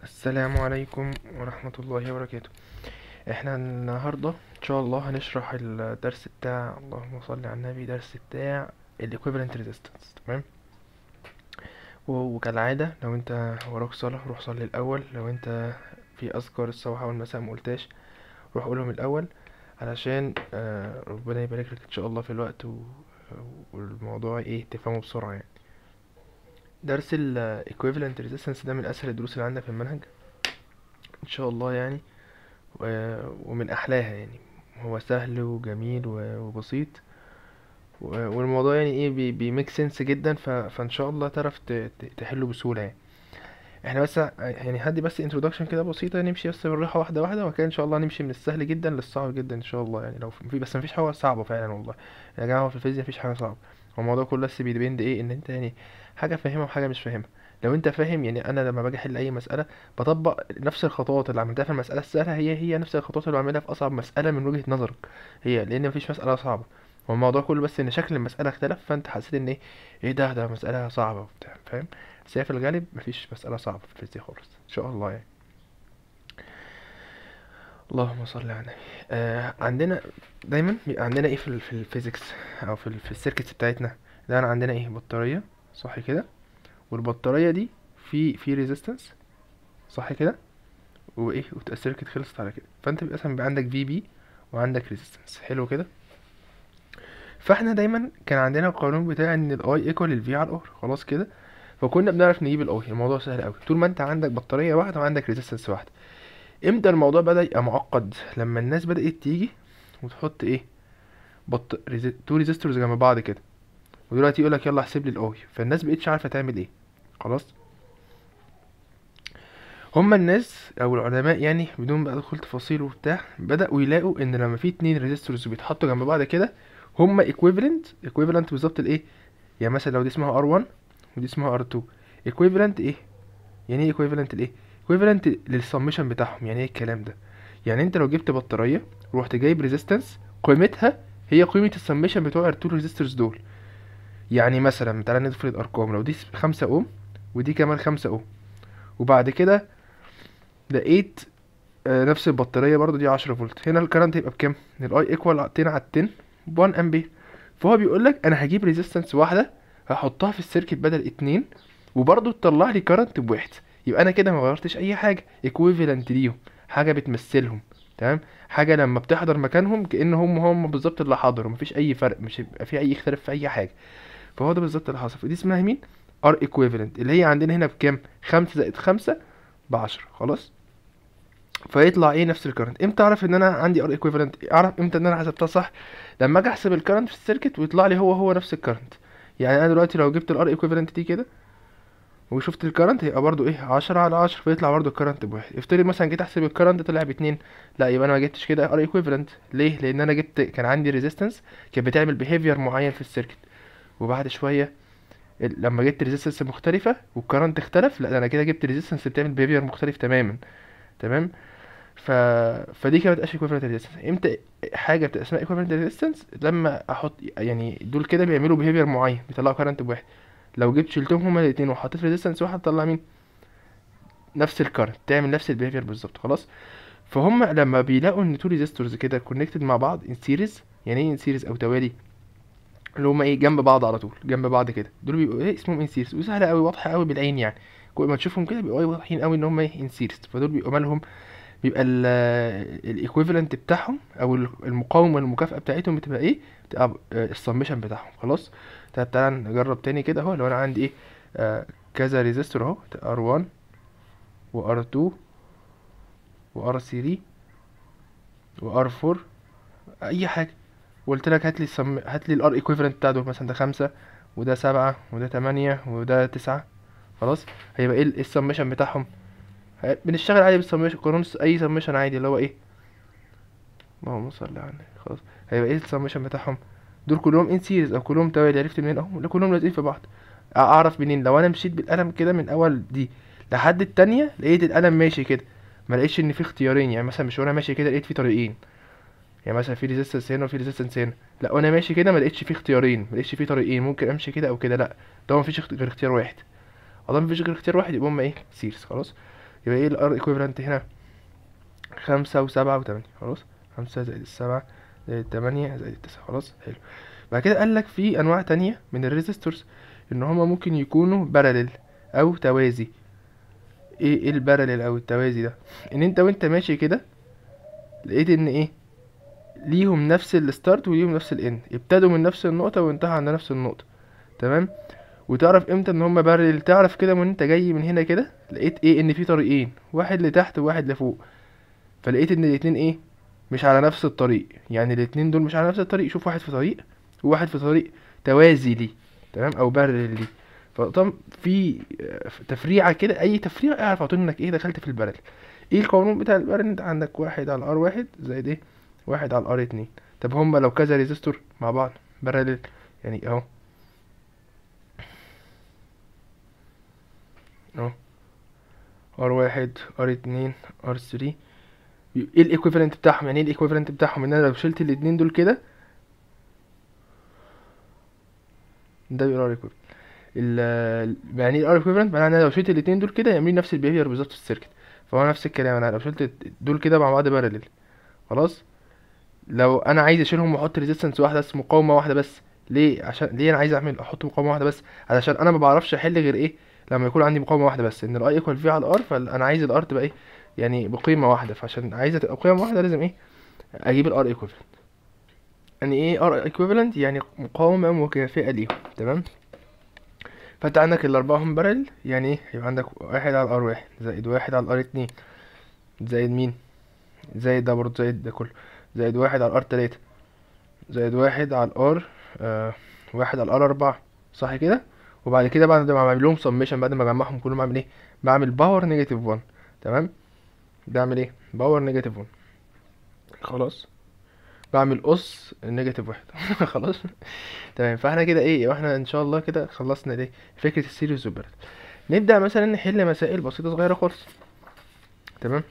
السلام عليكم ورحمة الله وبركاته احنا النهاردة ان شاء الله هنشرح الدرس بتاع اللهم صل على النبي درس بتاع ال equivalent resistance تمام و- وكالعادة لو انت وراك صلاة روح صلي الأول لو انت في أذكار الصباح والمساء مقلتاش روح قولهم الأول علشان آه، ربنا يبارك لك ان شاء الله في الوقت و... والموضوع ايه تفهمه بسرعة يعني درس ال equivalent resistance ده من أسهل الدروس اللي عندنا في المنهج ان شاء الله يعني و- ومن احلاها يعني هو سهل وجميل و- وبسيط و- والموضوع يعني ايه بي بيميك سنس جدا ف... فان شاء الله تعرف ت... ت- تحله بسهوله يعني احنا بس ع- يعني هدي بس انترودكشن كده بسيطه نمشي بس بالراحه واحده واحده وكده ان شاء الله نمشي من السهل جدا للصعب جدا ان شاء الله يعني لو في بس مفيش حاجه صعبه فعلا والله يا جماعه هو في الفيزياء مفيش حاجه صعبه هو الموضوع كله بس بيدبند ايه ان انت يعني حاجه فاهمها وحاجه مش فاهمها لو انت فاهم يعني انا لما باجي احل اي مساله بطبق نفس الخطوات اللي عملتها في المساله السهله هي هي نفس الخطوات اللي بعملها في اصعب مساله من وجهه نظرك هي لان مفيش مساله صعبه هو الموضوع كله بس ان شكل المساله اختلف فانت حسيت ان ايه ايه ده ده مساله صعبه وبتاع فاهم بس هي في الغالب مفيش مساله صعبه في الفيزياء خالص ان شاء الله يعني اللهم صل على النبي آه عندنا دايما بيبقى عندنا ايه في ال في الفيزيكس او في ال في السيركتس بتاعتنا دايما عندنا ايه بطاريه صح كده والبطاريه دي في في ريزيستنس صح كده وايه وتبقى السيركت خلصت على كده فانت بيبقى مثلا بيبقى عندك في بي وعندك ريزيستنس حلو كده فاحنا دايما كان عندنا القانون بتاع ان الاي ايكوال الفي على الار خلاص كده فكنا بنعرف نجيب الاي الموضوع سهل قوي طول ما انت عندك بطاريه واحده وعندك ريزيستنس واحده امتى الموضوع بدأ يبقى معقد لما الناس بدأت تيجي وتحط ايه بط... ريزي... تو ريزيستورز جنب بعض كده ودلوقتي يقول لك يلا احسب لي الاي فالناس بقتش عارفه تعمل ايه خلاص هما الناس او العلماء يعني بدون بقى دخول تفاصيل وبتاع بدأوا يلاقوا ان لما في اتنين ريزيستورز بيتحطوا جنب بعض كده هما equivalent equivalent بالظبط لايه يعني مثلا لو دي اسمها R1 ودي اسمها R2 equivalent ايه يعني ايه equivalent لايه equivalent للسمشن بتاعهم يعني ايه الكلام ده يعني انت لو جبت بطاريه ورحت جايب ريزيستنس قيمتها هي قيمه السمشن بتوع التو ريزيستورز دول يعني مثلا تعالى نفرض ارقام لو دي خمسة اوم ودي كمان خمسة اوم وبعد كده لقيت آه، نفس البطاريه برضو دي 10 فولت هنا الكرنت هيبقى بكام الاي ايكوال 10 على 10 ب 1 امبير فهو بيقول لك انا هجيب ريزيستنس واحده هحطها في السيركت بدل اتنين وبرضو تطلع لي كرنت بواحد يبقى انا كده ما غيرتش اي حاجه ايكويفالنت ليهم حاجه بتمثلهم تمام حاجه لما بتحضر مكانهم كأن هم هم بالظبط اللي حضروا مفيش اي فرق مش هيبقى في اي اختلاف في اي حاجه فهو ده بالظبط اللي حصل فدي اسمها مين ار ايكويفالنت اللي هي عندنا هنا بكام خمسة زائد خمسة بعشرة خلاص فيطلع ايه نفس الكرنت امتى اعرف ان انا عندي ار ايكويفالنت اعرف امتى ان انا حسبتها صح لما اجي احسب الكرنت في السيركت ويطلع لي هو هو نفس الكرنت يعني انا دلوقتي لو جبت الار ايكويفالنت دي كده وشفت الكرنت هيبقى برضو ايه عشرة على عشرة فيطلع برضو الكرنت بواحد افترض مثلا جيت احسب الكرنت طلع باتنين لا يبقى انا ما جبتش كده ار ايكويفالنت ليه لان انا جبت كان عندي ريزيستنس كانت بتعمل بيهيفير معين في السيركت وبعد شويه ال- لما جبت ريزيستنس مختلفه والكرنت اختلف لا ده انا كده جبت ريزيستنس بتعمل بيهيفير مختلف تماما تمام ف... فدي كده متبقاش equivalent resistance امتى حاجه بتبقى اسمها equivalent resistance لما احط يعني دول كده بيعملوا behavior معين بيطلعوا current بواحد لو جبت شلتهم هما الاتنين وحطيت resistance واحد تطلع مين نفس الكارنت تعمل نفس البيهيفير بالظبط خلاص فهم لما بيلاقوا ان تو ريزيستورز كده كونكتد مع بعض ان سيريز يعني ايه ان سيريز او توالي اللي هما ايه جنب بعض على طول جنب بعض كده دول بيبقوا ايه اسمهم ان سيريز وسهله قوي واضحه قوي بالعين يعني كل ما تشوفهم كده بيبقوا إيه واضحين قوي ان هم ايه ان سيريز فدول بيبقوا مالهم بيبقى الايكويفالنت بتاعهم او ال- المقاومه والمكافاه بتاعتهم بتبقى ايه بتبقى السمشن بتاعهم خلاص طب تعالى نجرب تاني كده اهو لو انا عندي ايه آه كذا ريزيستور اهو R1 و R2 و R3 و R4 اي حاجه وقلت لك هات لي السم... هات لي الار ايكويفالنت بتاع دول مثلا ده خمسة وده سبعة وده تمانية وده تسعة خلاص هيبقى ايه السمشن بتاعهم ه- بنشتغل عادي بالسمشن قانون س- اي سمشن عادي اللي هو ايه اللهم صل على النبي خلاص هيبقى ايه السمشن بتاعهم دول كلهم ان سيريز او كلهم توالي عرفت منين اهو لا كلهم لازقين في بعض أ- اعرف منين لو انا مشيت بالقلم كده من اول دي لحد التانية لقيت القلم ماشي كده ما لقيتش ان في اختيارين يعني مثلا مش وانا ماشي كده لقيت في طريقين يعني مثلا في ريزيستنس هنا وفي ريزيستنس هنا لا وانا ماشي كده ما لقيتش في اختيارين ما لقيتش في طريقين ممكن امشي كده او كده لا ده ما فيش غير اختيار واحد طالما مفيش غير اختيار واحد يبقى هما ايه سيريز خلاص يبقى ايه الار ايكويفالنت هنا خمسة وسبعة وتمانية خلاص خمسة زائد السبعة زائد التمانية زائد التسعة خلاص حلو بعد كده قال لك في انواع تانية من الريزيستورز ان هما ممكن يكونوا باراليل او توازي ايه ايه الباراليل او التوازي ده ان انت وانت ماشي كده لقيت ان ايه ليهم نفس الستارت وليهم نفس الان ابتدوا من نفس النقطة وانتهوا عند نفس النقطة تمام وتعرف امتى ان هما باراليل تعرف كده من انت جاي من هنا كده لقيت ايه ان في طريقين واحد لتحت وواحد لفوق فلقيت ان الاتنين ايه مش على نفس الطريق يعني الاتنين دول مش على نفس الطريق شوف واحد في طريق وواحد في طريق توازي ليه تمام او بارلل ليه فطبعا في آه، تفريعه كده اي تفريعه اعرف على طول انك ايه دخلت في البارل ايه القانون بتاع البارل انت عندك واحد على ار واحد زائد ايه واحد على ار اتنين طب هما لو كذا ريزيستور مع بعض بارلل يعني اهو اهو ار واحد ار اتنين ار ثري ايه الايكويفالنت بتاعهم يعني ايه الايكويفالنت بتاعهم ان انا لو شلت الاتنين دول كده ده بيبقى الار equivalent. ال يعني ايه الار equivalent معناها ان انا لو شلت الاتنين دول كده يعملوا نفس البيهيفير بالظبط في السيركت فهو نفس الكلام انا لو شلت دول كده مع بعض بارلل خلاص لو انا عايز اشيلهم واحط ريزيستنس واحده بس مقاومه واحده بس ليه عشان ليه انا عايز اعمل احط مقاومه واحده بس علشان انا ما بعرفش احل غير ايه لما يكون عندي مقاومه واحده بس ان الاي ايكوال في على الار فانا عايز الار تبقى ايه يعني بقيمه واحده فعشان عايزه تبقى بقيمه واحده لازم ايه اجيب الار ايكويفالنت يعني ايه ار ايكويفالنت يعني مقاومه مكافئه ليهم تمام فانت عندك الاربعه هم بارل يعني ايه يبقى عندك واحد على الار واحد زائد واحد على الار اتنين زائد مين زائد ده برضه زائد ده كله زائد واحد على الار تلاتة زائد واحد على الار آه واحد على الار اربعة صح كده وبعد كده بعد ما بعمل لهم سميشن بعد ما اجمعهم كلهم بعمل ايه بعمل باور نيجاتيف 1 تمام بعمل ايه باور نيجاتيف 1 خلاص بعمل قص نيجاتيف واحد خلاص تمام فاحنا كده ايه واحنا ان شاء الله كده خلصنا ايه فكره السيريز والبارل نبدا مثلا نحل مسائل بسيطه صغيره خالص تمام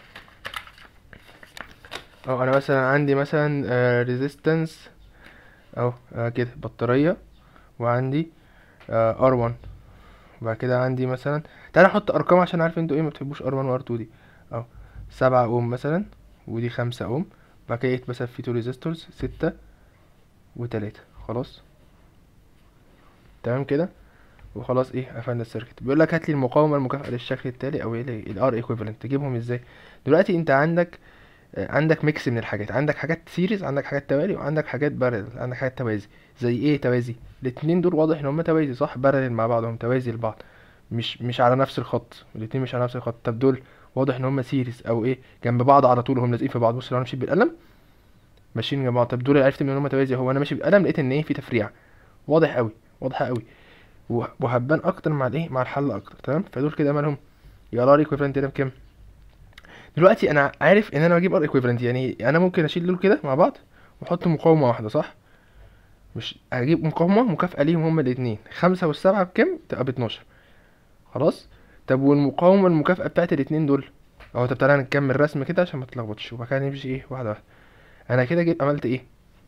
اه انا مثلا عندي مثلا ريزيستنس اهو آه كده بطاريه وعندي ار 1 وبعد كده عندي مثلا تعالى احط ارقام عشان عارف انتوا ايه ما بتحبوش ار 1 وار 2 دي اهو سبعة اوم مثلا ودي خمسة اوم بعد كده مثلا في تو ريزيستورز ستة وتلاتة خلاص تمام كده وخلاص ايه قفلنا السيركت بيقول لك هات لي المقاومه المكافئه للشكل التالي او ايه الار ايكويفالنت تجيبهم ازاي دلوقتي انت عندك آه، عندك ميكس من الحاجات عندك حاجات سيريز عندك حاجات توالي وعندك حاجات بارل عندك حاجات توازي زي ايه توازي الاتنين دول واضح ان هما توازي صح بارل مع بعضهم توازي لبعض مش مش على نفس الخط الاتنين مش على نفس الخط طب دول واضح ان هما سيريز او ايه جنب بعض على طول وهم لازقين في بعض بص لو انا مشيت بالقلم ماشيين جنب بعض طب دول عرفت من ان هما توازي هو انا ماشي بالقلم لقيت ان ايه في تفريع واضح قوي واضحه قوي و- وهتبان اكتر مع الايه مع الحل اكتر تمام فدول كده مالهم يا ار ايكويفالنت هنا بكام دلوقتي انا عارف ان انا بجيب ار ايكويفالنت يعني انا ممكن اشيل دول كده مع بعض واحط مقاومه واحده صح مش هجيب مقاومه مكافئه ليهم هما الاثنين خمسة والسبعة بكام تبقى باتناشر خلاص طب والمقاومه المكافئه بتاعت الاثنين دول اهو طب تعالى نكمل رسم كده عشان ما تتلخبطش وبعد كده نمشي ايه واحده واحده انا كده جيت عملت ايه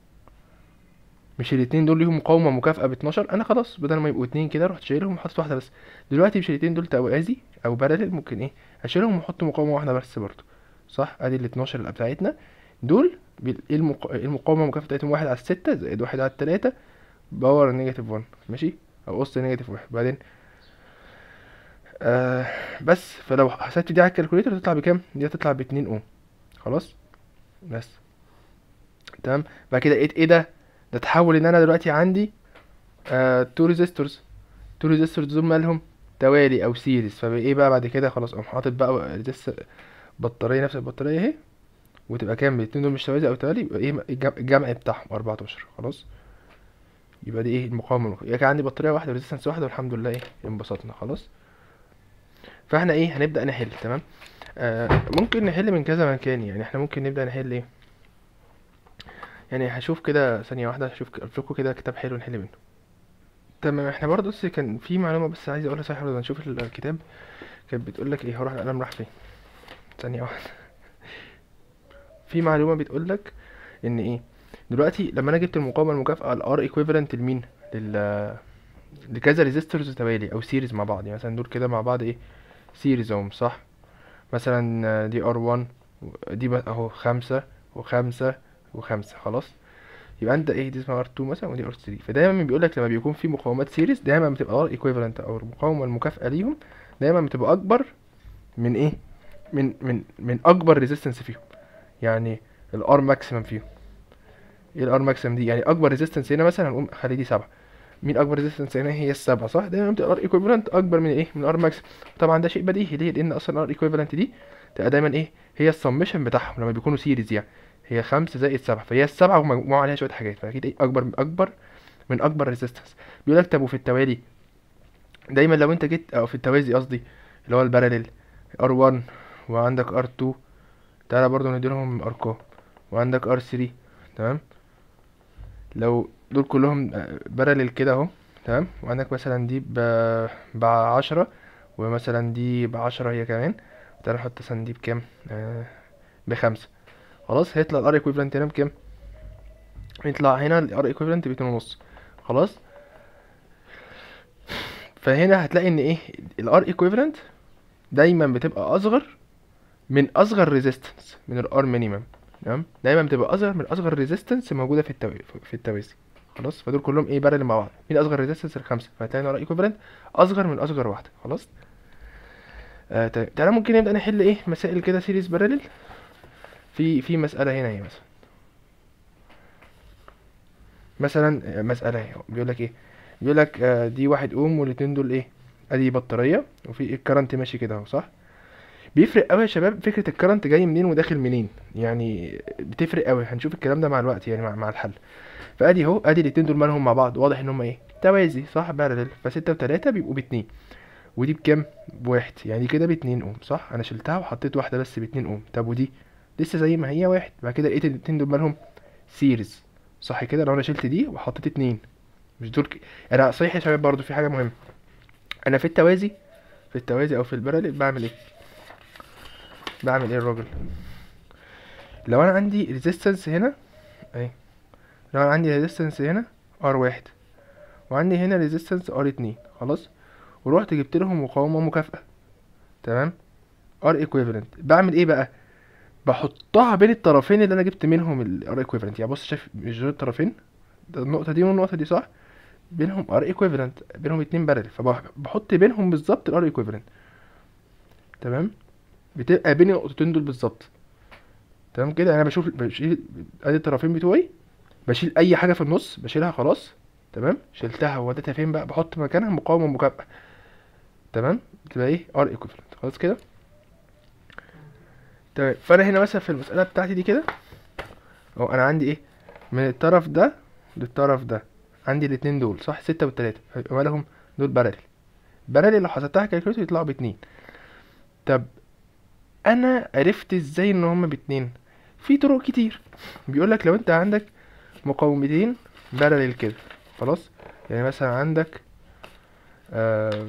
مش الاتنين دول ليهم مقاومة مكافأة ب 12 انا خلاص بدل ما يبقوا اتنين كده رحت شايلهم وحطيت واحدة بس دلوقتي مش الاتنين دول توازي او بارلل ممكن ايه اشيلهم واحط مقاومة واحدة بس برضو صح ادي ال 12 اللي بتاعتنا دول بال- ايه المق... إيه المقاومة المكافأة بتاعتهم واحد على الستة زائد واحد على التلاتة باور نيجاتيف 1 ماشي او قص نيجاتيف واحد بعدين آه بس فلو حسبت دي على الكالكوليتر تطلع بكام دي هتطلع باتنين اوم خلاص بس تمام بعد كده ايه ايه ده ده تحول ان انا دلوقتي عندي آه تو ريزيستورز تو ريزيستورز دول مالهم توالي او سيريز فايه بقى بعد كده خلاص اقوم حاطط بقى ريزيست بطاريه نفس البطاريه اهي وتبقى كام الاتنين دول مش توازي او توالي يبقى ايه الجم- الجمع بتاعهم 14 خلاص يبقى دي ايه المقاومه المك- يبقى كان عندي بطاريه واحده وريزيستنس واحده والحمد لله ايه انبسطنا خلاص فاحنا ايه هنبدا نحل تمام آه ممكن نحل من كذا مكان يعني احنا ممكن نبدا نحل ايه يعني هشوف كده ثانيه واحده هشوف ك- لكم كده كتاب حلو نحل منه تمام احنا برضه بس كان في معلومه بس عايز اقولها صحيح برضه نشوف ال- الكتاب كانت بتقول لك ايه هروح القلم راح فين ثانيه واحده في معلومه بتقول لك ان ايه دلوقتي لما انا جبت المقاومه المكافئه الار ايكويفالنت لمين لل لكذا ريزيستورز توالي او سيريز مع بعض يعني مثلا دول كده مع بعض ايه سيريز اهم صح مثلا آه، دي ار 1 دي بقى اهو خمسة وخمسة وخمسة خلاص يبقى انت ايه دي اسمها ار 2 مثلا ودي ار 3 فدايما بيقول لك لما بيكون في مقاومات سيريز دايما بتبقى ار ايكويفالنت او المقاومه المكافئه ليهم دايما بتبقى اكبر من ايه من من من اكبر ريزيستنس فيهم يعني الار ماكسيمم فيهم ايه الار ماكسيمم دي يعني اكبر ريزيستنس هنا مثلا هنقوم خلي دي سبعة مين اكبر ريزيستنس هنا هي السبعة صح دايما بتبقى ار ايكويفالنت اكبر من ايه من الار ماكسيمم طبعا ده شيء بديهي ليه لان اصلا الار ايكويفالنت دي تبقى دايما ايه هي السمشن بتاعهم لما بيكونوا سيريز يعني هي خمسة زائد سبعة فهي السبعة ومجموعة عليها شوية حاجات فأكيد إيه أكبر من أكبر من أكبر ريزيستنس بيقول لك طب وفي التوالي دايما لو أنت جيت أو في التوازي قصدي اللي هو الباراليل ار 1 وعندك ار 2 تعالى برضو نديلهم أرقام وعندك ار 3 تمام لو دول كلهم باراليل كده اهو تمام وعندك مثلا دي ب بعشرة ومثلا دي بعشرة هي كمان تعالى نحط مثلا دي بكام آه بخمسة خلاص هيطلع الار ايكويفالنت هنا بكام يطلع هنا الار ايكويفالنت باتنين ونص خلاص فهنا هتلاقي ان ايه الار ايكويفالنت دايما بتبقى اصغر من اصغر ريزيستنس من الار مينيمم تمام دايما بتبقى اصغر من اصغر ريزيستنس موجوده في التو... في التوازي خلاص فدول كلهم ايه بارل مع بعض مين اصغر ريزيستنس الخمسه فهتلاقي الار ايكويفالنت اصغر من اصغر واحده خلاص آه تعالى ممكن نبدا نحل ايه مسائل كده سيريز بارلل في في مسألة هنا اهي مثلا مثلا مسألة اهي بيقول لك ايه بيقول لك آه دي واحد اوم والاتنين دول ايه ادي بطارية وفي الكرنت ماشي كده اهو صح بيفرق قوي يا شباب فكرة الكرنت جاي منين وداخل منين يعني بتفرق قوي هنشوف الكلام ده مع الوقت يعني مع, مع الحل فادي اهو ادي الاتنين دول مالهم مع بعض واضح ان هما ايه توازي صح بارلل فستة وتلاتة بيبقوا باتنين ودي بكام بواحد يعني كده باتنين اوم صح انا شلتها وحطيت واحدة بس باتنين اوم طب ودي لسه زي ما هي واحد بعد كده لقيت الاتنين دول مالهم سيريز صح كده لو انا شلت دي وحطيت اتنين مش دول ك... انا صحيح يا شباب برضو في حاجه مهمه انا في التوازي في التوازي او في الباراليل بعمل ايه بعمل ايه الراجل لو انا عندي ريزيستنس هنا اهي لو انا عندي ريزيستنس هنا ار واحد وعندي هنا ريزيستنس ار اتنين خلاص ورحت جبت لهم مقاومه مكافئه تمام ار ايكويفالنت بعمل ايه بقى بحطها بين الطرفين اللي انا جبت منهم الار ايكويفالنت يعني بص شايف مش دول الطرفين ده النقطه دي والنقطه دي صح بينهم ار ايكويفالنت بينهم اتنين بارل فبحط بينهم بالظبط الار ايكويفالنت تمام بتبقى بين النقطتين دول بالظبط تمام كده انا بشوف بشيل ادي الطرفين بتوعي بشيل اي حاجه في النص بشيلها خلاص تمام شلتها وديتها فين بقى بحط مكانها مقاومه مكافئه تمام تبقى ايه ار ايكويفالنت خلاص كده تمام فانا هنا مثلا في المساله بتاعتي دي كده اهو انا عندي ايه من الطرف ده للطرف ده عندي الاتنين دول صح ستة والتلاتة هيبقى مالهم دول بارل بارل لو حسبتها كالكوليتر يطلعوا باتنين طب انا عرفت ازاي ان هما باتنين في طرق كتير بيقولك لو انت عندك مقاومتين بارل كده خلاص يعني مثلا عندك آه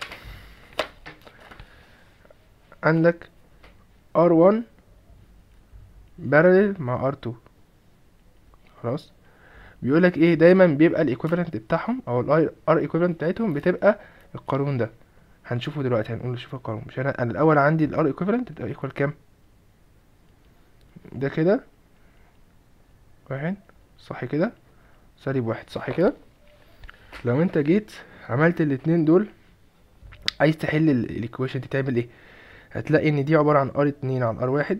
عندك R1 بارلل مع R2 خلاص بيقولك ايه دايما بيبقى الايكويفالنت بتاعهم او الار ايكويفالنت بتاعتهم بتبقى القانون ده هنشوفه دلوقتي هنقول نشوف القانون مش انا انا الاول عندي الار ايكويفالنت بتبقى ايكوال كام ده كده واحد صح كده سالب واحد صح كده لو انت جيت عملت الاتنين دول عايز تحل الايكويشن دي تعمل ايه هتلاقي ان دي عبارة عن ار اتنين عن ار واحد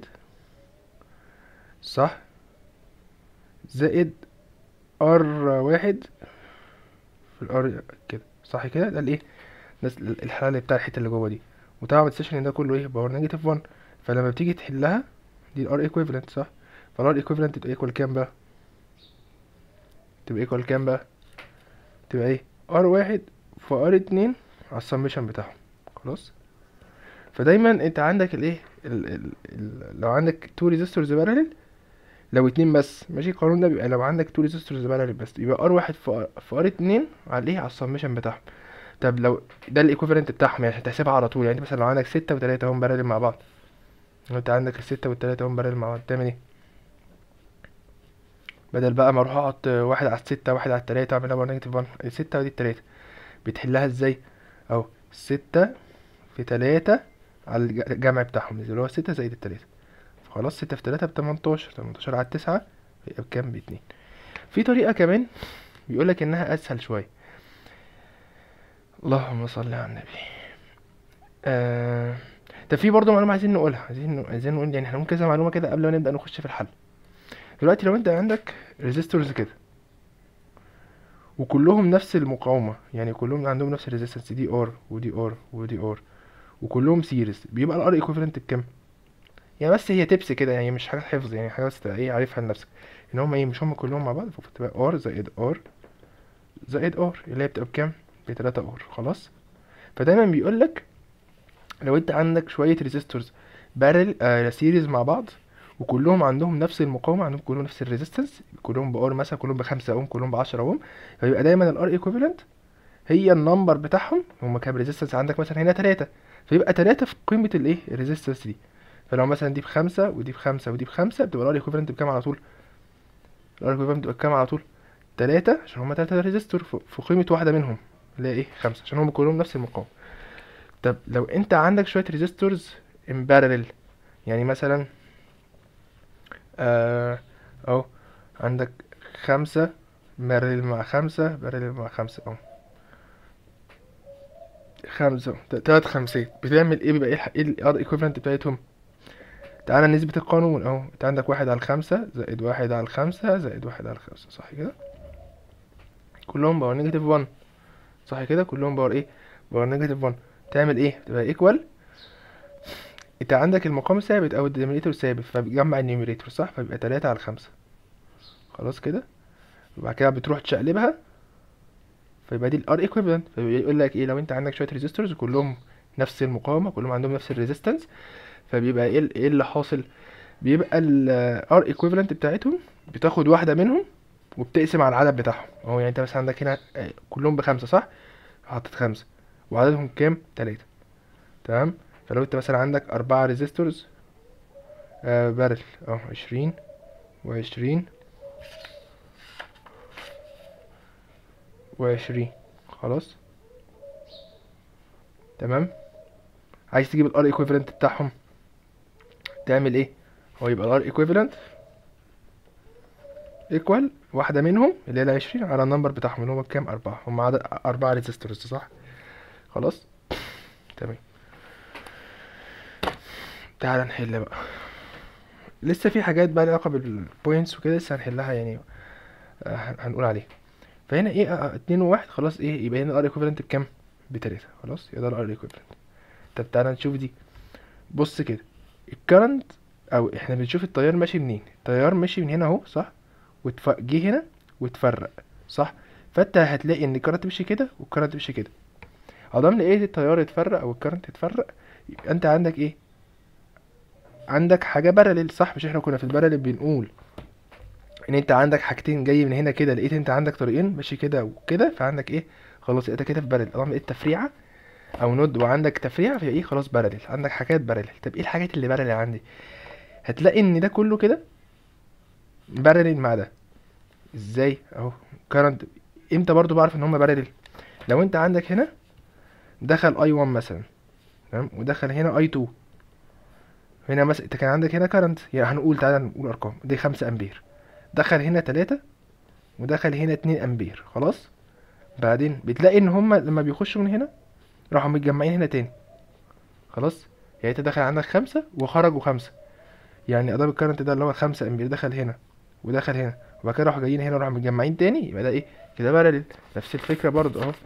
صح زائد ار واحد في الار كده صح كده ده الايه ده الحل بتاع الحته اللي جوه دي وطبعا متنساش ان ده كله ايه باور نيجاتيف 1 فلما بتيجي تحلها دي الار ايكويفالنت صح فالار ايكويفالنت تبقى ايكوال كام بقى تبقى ايكوال كام بقى تبقى ايه ار واحد في ار اتنين على السمشن بتاعهم خلاص فدايما انت عندك الايه ال ال ال لو عندك تو ريزيستورز بارلل لو اتنين بس ماشي القانون ده بيبقى لو عندك تو ريزيستورز بارلل بس يبقى ار واحد في في ار اتنين على الايه على السمشن بتاعهم طب لو ده الايكوفالنت بتاعهم يعني هتحسبها على طول يعني مثلا لو عندك ستة وتلاتة هم بارلل مع بعض لو انت عندك الستة والتلاتة هم بارلل مع بعض تعمل ايه بدل بقى ما اروح احط واحد على الستة واحد على التلاتة اعملها باور نيجاتيف 1 الستة ودي التلاتة بتحلها ازاي اهو ستة في تلاتة على الج- الجمع بتاعهم اللي هو ستة زائد التلاتة خلاص ستة في تلاتة بتمنتاشر تمنتاشر على التسعة يبقى بكام باتنين في طريقة كمان بيقولك انها اسهل شوية اللهم صل على النبي آه... طب في برضه معلومة عايزين نقولها عايزين عايزين نقول يعني احنا ممكن كذا معلومة كده قبل ما نبدأ نخش في الحل دلوقتي لو انت عندك ريزيستورز كده وكلهم نفس المقاومة يعني كلهم عندهم نفس الريزيستنس دي ار ودي ار ودي ار وكلهم سيريز بيبقى الار ايكوفالنت بكام يعني بس هي تبس كده يعني مش حاجة حفظ يعني حاجة بس تبقى ايه عارفها لنفسك ان هم ايه مش هم كلهم مع بعض فتبقى ار زائد ار زائد ار اللي هي بتبقى بكام بتلاتة ار خلاص فدايما بيقولك لو انت عندك شوية ريزيستورز بارل آه سيريز مع بعض وكلهم عندهم نفس المقاومة عندهم كلهم نفس الريزيستنس كلهم بار مثلا كلهم بخمسة اوم كلهم بعشرة اوم فيبقى دايما الار ايكوفالنت هي النمبر بتاعهم هما كام ريزيستنس عندك مثلا هنا تلاتة فيبقى تلاتة في قيمة الايه الريزيستنس دي فلو مثلا دي بخمسة ودي بخمسة ودي بخمسة بتبقى الار ايكوفالنت بكام على طول الار ايكوفالنت بتبقى بكام على طول تلاتة عشان هما تلاتة ريزيستور في في قيمة واحدة منهم اللي هي ايه خمسة عشان هما كلهم نفس المقاومة طب لو انت عندك شوية ريزيستورز ان parallel يعني مثلا آه اهو عندك خمسة بارلل مع خمسة بارلل مع خمسة اهو خمسة ت- تلات خمسات بتعمل ايه بيبقى ايه الح- ايه الار ايكوفالنت بتاعتهم تعالى نسبة القانون اهو انت عندك واحد على الخمسة زائد واحد على الخمسة زائد واحد على الخمسة صح كده كلهم باور نيجاتيف 1 صح كده كلهم باور ايه باور نيجاتيف 1 تعمل ايه تبقى ايكوال انت عندك المقام ثابت او الدينومينيتور ثابت فبتجمع النيوميريتور صح فبيبقى تلاتة على الخمسة خلاص كده وبعد كده بتروح تشقلبها فيبقى دي الار ايكويفالنت فبيقول لك ايه لو انت عندك شويه ريزيستورز كلهم نفس المقاومه كلهم عندهم نفس الريزيستنس فبيبقى ايه ال- ايه اللي حاصل بيبقى الار ايكويفالنت بتاعتهم بتاخد واحده منهم وبتقسم على العدد بتاعهم اهو يعني انت مثلا عندك هنا آه، كلهم بخمسه صح حطيت خمسه وعددهم كام تلاتة تمام فلو انت مثلا عندك أربعة ريزيستورز آه بارل اهو عشرين وعشرين وعشرين خلاص تمام عايز تجيب الار ايكويفالنت بتاعهم تعمل ايه هو يبقى الار ايكويفالنت ايكوال واحدة منهم اللي هي العشرين على النمبر بتاعهم اللي هو بكام أربعة هم عدد أربعة ريزيستورز صح خلاص تمام تعال نحل بقى لسه في حاجات بقى لها علاقة بالبوينتس وكده لسه هنحلها يعني آه، هن- هنقول عليها فهنا ايه آه، آه، اتنين وواحد خلاص ايه يبقى هنا الار ايكوفالنت بكام بتلاتة خلاص يبقى ده الار ايكوفالنت طب تعالى نشوف دي بص كده الكرنت او احنا بنشوف التيار ماشي منين التيار ماشي من هنا اهو صح وتف... جه هنا واتفرق صح فانت هتلاقي ان الكرنت مشي كده والكرنت مشي كده عدم لقيت التيار اتفرق او الكرنت اتفرق يبقى انت عندك ايه عندك حاجه بارلل صح مش احنا كنا في البارلل بنقول ان انت عندك حاجتين جاي من هنا كده لقيت انت عندك طريقين ماشي كده وكده فعندك ايه خلاص انت كده في بارلل طالما لقيت تفريعه او نود وعندك تفريعه فيبقى ايه خلاص بارلل عندك حاجات بارلل طب ايه الحاجات اللي بارلل عندي هتلاقي ان ده كله كده بارلل مع ده ازاي اهو كارنت امتى برضو بعرف ان هما بارلل لو انت عندك هنا دخل اي 1 مثلا تمام ودخل هنا اي 2 هنا مثلا انت كان عندك هنا كارنت يعني هنقول تعالى نقول ارقام دي 5 امبير دخل هنا 3 ودخل هنا 2 امبير خلاص بعدين بتلاقي ان هما لما بيخشوا من هنا راحوا متجمعين هنا تاني خلاص يعني انت دخل عندك خمسة وخرجوا خمسة يعني ادام الكارنت ده اللي هو خمسة امبير دخل هنا ودخل هنا وبعد كده راحوا جايين هنا وراحوا متجمعين تاني يبقى ده ايه كده بارلل نفس الفكرة برضه اهو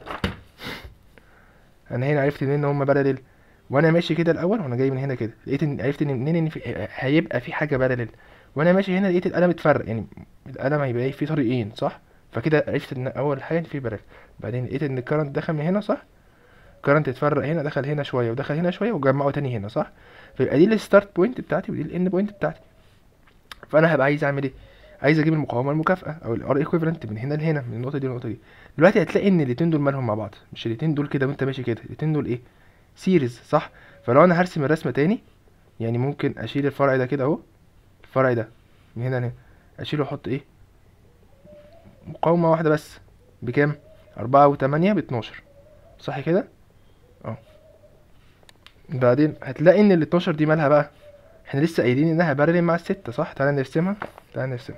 انا هنا عرفت منين ان هما بارلل وانا ماشي كده الاول وانا جاي من هنا كده لقيت ان عرفت ان منين ان في هيبقى في حاجه بارلل وانا ماشي هنا لقيت القلم اتفرق يعني القلم هيبقى ايه في طريقين صح فكده عرفت ان اول حاجه ان في بارلل بعدين لقيت ان الكرنت دخل من هنا صح الكرنت اتفرق هنا دخل هنا شويه ودخل هنا شويه وجمعه تاني هنا صح فيبقى دي الستارت بوينت بتاعتي ودي الاند بوينت بتاعتي فانا هبقى عايز اعمل ايه عايز اجيب المقاومه المكافئه او الار ايكويفالنت من هنا لهنا من النقطه دي للنقطه دي دلوقتي هتلاقي ان الاتنين دول مالهم مع بعض مش الاتنين دول كده وانت ماشي كده الاتنين دول ايه سيريز صح فلو انا هرسم الرسمه تاني يعني ممكن اشيل الفرع ده كده اهو الفرع ده من هنا لهنا اشيله واحط ايه مقاومه واحده بس بكام أربعة وتمانية باتناشر صح كده اه بعدين هتلاقي ان ال 12 دي مالها بقى احنا لسه قايلين انها بارلل مع الستة صح تعالى نرسمها تعالى نرسمها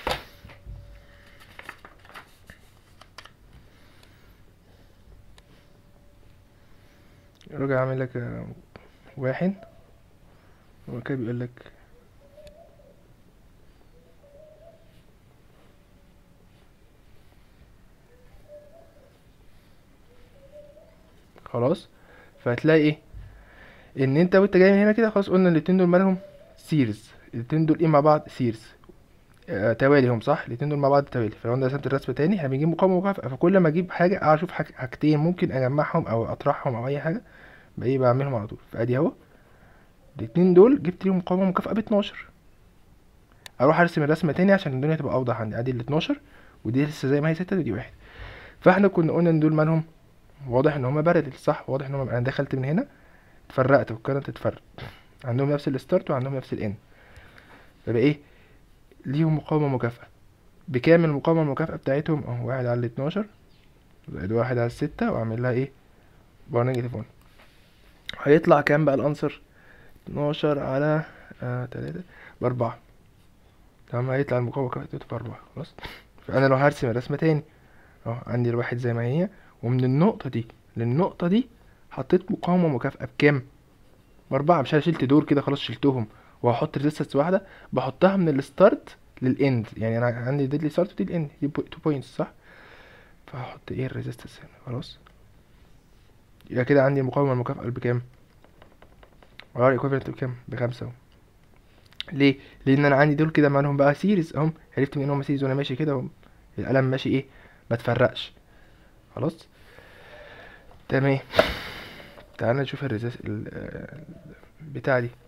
راجع اعمل لك آه، واحد هو كده بيقول لك خلاص فهتلاقي ايه ان انت وانت جاي من هنا كده خلاص قلنا الاتنين دول مالهم سيريز الاتنين دول ايه مع بعض سيريز آه توالي هم صح الاتنين دول مع بعض توالي فلو انا رسمت الرسمه تاني احنا بنجيب مقاومه ومكافاه فكل ما اجيب حاجه اقعد اشوف حاج- حاجتين ممكن اجمعهم او اطرحهم او اي حاجه بايه بعملهم على طول فادي اهو الاتنين دول جبت ليهم مقاومه ومكافاه ب 12 اروح ارسم الرسمه تاني عشان الدنيا تبقى اوضح عندي ادي ال 12 ودي لسه زي ما هي 6 ودي واحد فاحنا كنا قلنا ان دول مالهم واضح ان هما بارلل صح واضح ان هما انا دخلت من هنا اتفرقت والكرنت اتفرق عندهم نفس الستارت وعندهم نفس الان فبقى ايه ليهم مقاومة مكافأة بكام المقاومة المكافأة بتاعتهم اهو واحد على الاتناشر زائد واحد على الستة واعمل لها ايه بار نيجاتيف ون هيطلع كام بقى الانسر اتناشر على آه تلاتة باربعة تمام هيطلع المقاومة مكافأته باربعة خلاص فانا لو هرسم الرسمة تاني اهو عندي الواحد زي ما هي ومن النقطة دي للنقطة دي حطيت مقاومة مكافأة بكام بأربعة مش أنا شلت دول كده خلاص شلتهم وهحط ريزيستنس واحدة بحطها من الستارت للاند يعني انا عندي دي الستارت ودي الاند دي 2 بوينتس صح فهحط ايه الريزيستنس هنا خلاص يبقى كده عندي المقاومة المكافأة بكام ار ايكويفالنت بكام بخمسة اهو ليه لان انا عندي دول كده مالهم بقى سيريز اهم عرفت من ان هم سيريز وانا ماشي كده اهو. القلم ماشي ايه ما تفرقش خلاص تمام تعال نشوف الريزيست بتاع دي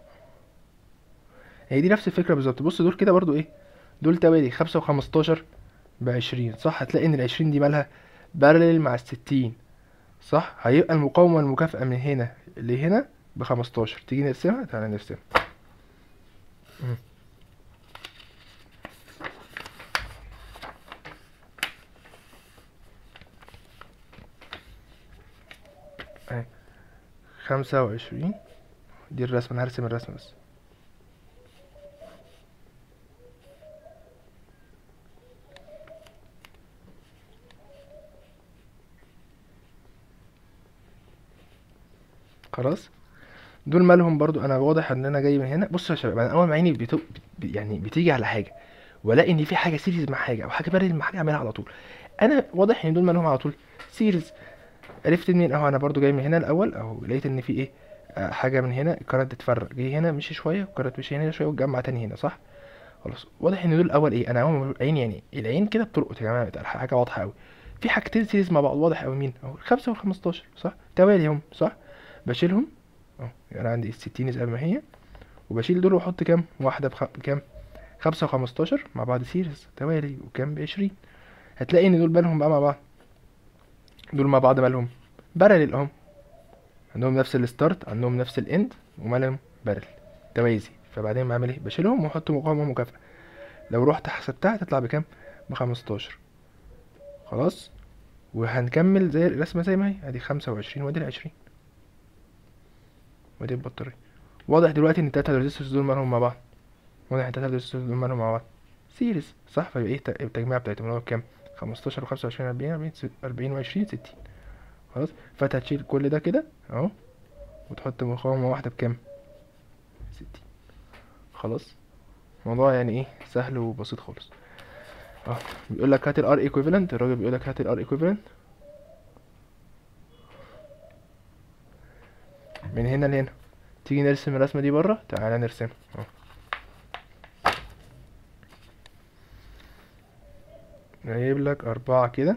هي دي نفس الفكرة بالظبط بص دول كده برضو ايه دول توالي خمسة وخمستاشر بعشرين صح هتلاقي ان العشرين دي مالها بارلل مع الستين صح هيبقى المقاومة المكافأة من هنا لهنا بخمستاشر تيجي نرسمها تعالى نرسمها مم. اهي خمسة وعشرين دي الرسمة انا هرسم الرسمة بس خلاص دول مالهم برضو انا واضح ان انا جاي من هنا بصوا يا شباب انا اول ما عيني بتو... بت- يعني بتيجي على حاجه والاقي ان في حاجه سيريز مع حاجه او حاجه بارل مع حاجه اعملها على طول انا واضح ان دول مالهم على طول سيريز عرفت منين اهو انا برضو جاي من هنا الاول اهو لقيت ان في ايه آه حاجه من هنا الكارت اتفرق جه هنا مشي شويه والكارت مشي هنا شويه واتجمع تاني هنا صح خلاص واضح ان دول الاول ايه انا اول ما العين يعني العين كده بتلقط يا جماعه بتبقى حاجه واضحه قوي في حاجتين سيريز مع بعض واضح قوي مين اهو الخمسة والخمستاشر صح توالي هم صح بشيلهم اهو يعني انا عندي الستين زي ما هي وبشيل دول واحط كام واحدة بخ... بكام خمسة وخمستاشر مع بعض سيريز توالي وكام بعشرين هتلاقي ان دول مالهم بقى مع بعض دول مع بعض مالهم بارلل اهم عندهم نفس الستارت عندهم نفس الاند ومالهم بارل توازي فبعدين بعمل ايه بشيلهم واحط مقاومة مكافأة لو رحت حسبتها هتطلع بكام بخمستاشر خلاص وهنكمل زي الرسمة زي ما هي ادي خمسة وعشرين وادي العشرين وادي البطارية واضح دلوقتي ان التلاتة ريزيستورز دول مالهم مع بعض واضح ان التلاتة ريزيستورز دول مالهم مع بعض سيريز صح فيبقى ايه الت- التجميع بتاعتهم اللي هو كام خمستاشر وخمسة وعشرين أربعين أربعين ست- أربعين وعشرين ستين خلاص فانت هتشيل كل ده كده اهو وتحط مقاومة واحدة بكام ستين خلاص الموضوع يعني ايه سهل وبسيط خالص اه بيقول لك هات الار ايكويفالنت الراجل بيقول لك هات الار ايكويفالنت من هنا لهنا تيجي نرسم الرسمة دي بره تعالى نرسمها اهو جايب لك أربعة كده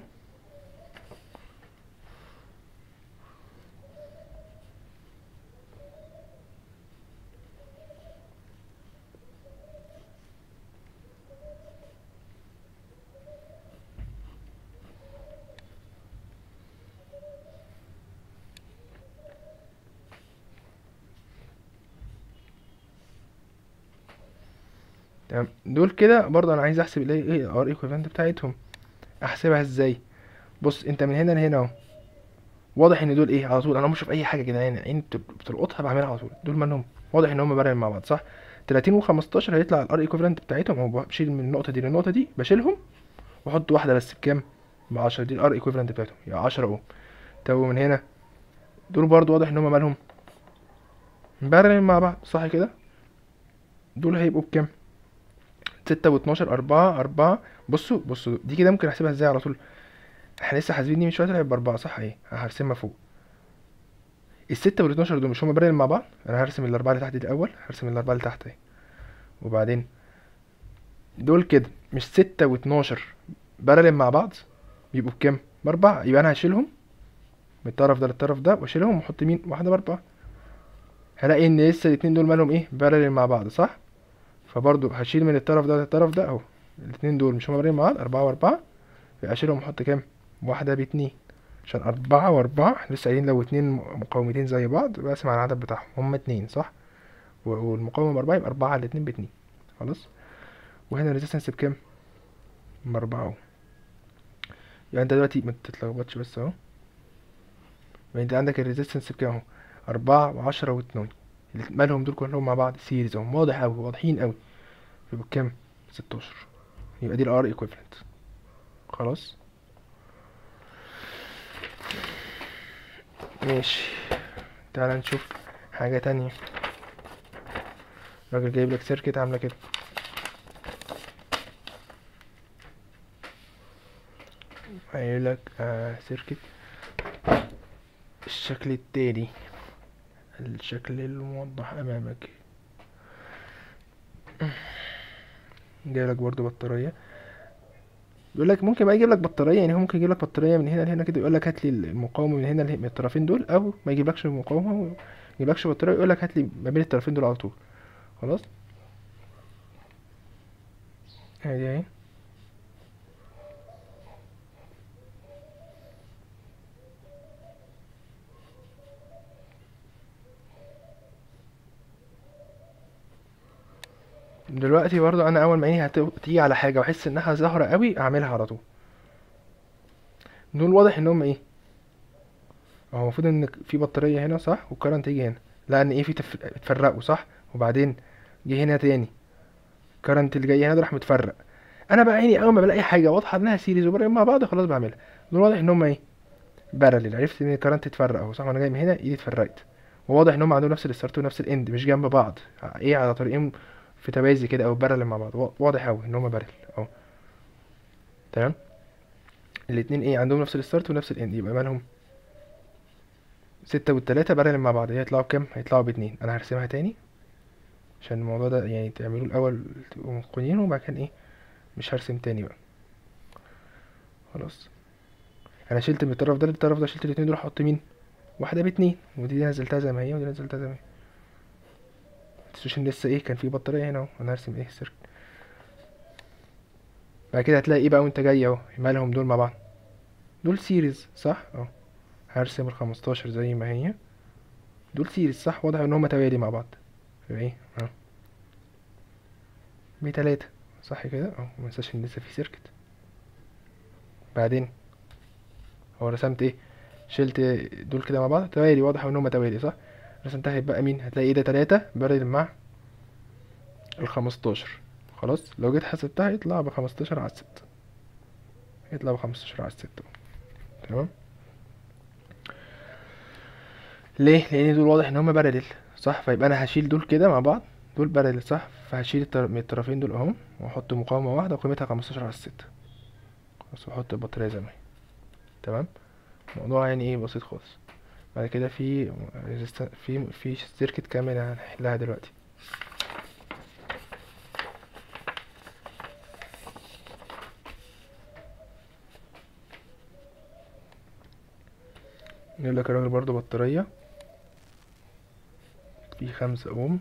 تمام دول كده برضه انا عايز احسب الايه ايه الار ايكويفالنت بتاعتهم احسبها ازاي بص انت من هنا لهنا اهو واضح ان دول ايه على طول انا بشوف اي حاجه كده يعني عين بت- بتلقطها بعملها على طول دول مالهم واضح ان هم بارل مع بعض صح 30 و15 هيطلع الار ايكوفالنت بتاعتهم او بشيل من النقطه دي للنقطه دي بشيلهم واحط واحده بس بكام ب 10 دي الار ايكوفالنت بتاعتهم يبقى 10 اوم طب ومن هنا دول برضو واضح ان هم مالهم بارل مع بعض صح كده دول هيبقوا بكام ستة واتناشر أربعة أربعة بصوا بصوا دي كده ممكن أحسبها ازاي على طول احنا لسه حاسبين دي من شوية طلعت بأربعة صح ايه هرسمها فوق الستة والاتناشر دول مش هما بارل مع بعض أنا هرسم الأربعة اللي تحت دي الأول هرسم الأربعة اللي تحت اهي وبعدين دول كده مش ستة واتناشر بارل مع بعض يبقوا بكام بأربعة يبقى أنا هشيلهم من الطرف ده للطرف ده واشيلهم واحط مين واحدة بأربعة هلاقي ان لسه الاتنين دول مالهم ايه بارل مع بعض صح فبرضو هشيل من الطرف ده للطرف ده اهو الاتنين دول مش هما بارلين مع بعض أربعة وأربعة يبقى أشيلهم وأحط كام؟ واحدة باتنين عشان أربعة وأربعة احنا لسه قايلين لو اتنين مقاومتين زي بعض بقسم على العدد بتاعهم هما اتنين صح؟ و- والمقاومة بأربعة يبقى أربعة على الاتنين باتنين خلاص؟ وهنا الريزيستنس بكام؟ بأربعة اهو يبقى انت دلوقتي ما تتلخبطش بس اهو يبقى انت عندك الريزيستنس بكام اهو أربعة وعشرة واتنين اللي مالهم دول كلهم مع بعض سيريز اهو واضح أوي واضحين أوي يبقى بكام؟ ستاشر يبقى دي الار ايكويفالنت خلاص ماشي تعال نشوف حاجة تانية الراجل جايب لك سيركت عاملة كده قايل لك آه سيركت الشكل التالي الشكل الموضح امامك جايب لك برضو بطارية بيقول لك ممكن بقى يجيب لك بطارية يعني هو ممكن يجيب لك بطارية من هنا لهنا كده يقول لك هات لي المقاومة من هنا له- من الطرفين دول او ما يجيبلكش المقاومة وما يجيبلكش بطارية يقول لك هات لي ما بين الطرفين دول على طول خلاص ادي اهي دلوقتي برضو انا اول ما عيني هتيجي على حاجة واحس انها ظاهرة قوي اعملها على طول دول واضح ان هم ايه هو المفروض ان في بطارية هنا صح والكرنت يجي هنا لا ان ايه في تف... اتفرقوا صح وبعدين جه هنا تاني الكرنت اللي جاي هنا ده راح متفرق انا بقى عيني اول ما بلاقي حاجة واضحة انها سيريز وبرق مع بعض خلاص بعملها دول واضح ان هم ايه بارلل عرفت ان الكرنت اتفرق اهو صح وانا جاي من هنا ايدي اتفرقت وواضح ان هم عندهم نفس الستارت ونفس الاند مش جنب بعض ايه على طريقين في توازي كده او بارلل مع بعض وا- واضح قوي ان هم بارلل اهو تمام الاتنين ايه عندهم نفس الستارت ونفس الاند يبقى مالهم ستة والتلاتة بارلل مع بعض هيطلعوا بكام هيطلعوا باتنين انا هرسمها تاني عشان الموضوع ده يعني تعملوه الاول تبقوا متقنين وبعد كده ايه مش هرسم تاني بقى خلاص انا شلت من الطرف ده للطرف ده شلت الاتنين دول احط مين واحدة باتنين ودي نزلتها زي ما هي ودي نزلتها زي ما هي متنسوش ان لسه ايه كان في بطارية هنا اهو انا هرسم ايه سيركت بعد كده هتلاقي ايه بقى وانت جاي اهو مالهم دول مع بعض دول سيريز صح اهو هرسم الخمستاشر زي ما هي دول سيريز صح واضح ان هما توالي مع بعض يبقى ايه اهو بتلاتة صح كده اهو منساش ان لسه في سيركت بعدين هو رسمت ايه شلت دول كده مع بعض توالي واضح ان هما توالي صح رسمتها هيبقى مين هتلاقي ايه ده تلاتة بارل مع الخمستاشر خلاص لو جيت حسبتها يطلع بخمستاشر على الستة يطلع بخمستاشر على الستة تمام ليه لان دول واضح ان هما بارلل صح فيبقى انا هشيل دول كده مع بعض دول بارلل صح فهشيل الطر- من الطرفين دول اهم واحط مقاومة واحدة وقيمتها خمستاشر على الستة خلاص واحط البطارية زي ما هي تمام الموضوع يعني ايه بسيط خالص بعد كده في resistan- في في سيركت كامل هنحلها دلوقتي يقول لك الراجل برضو بطارية في خمسة اوم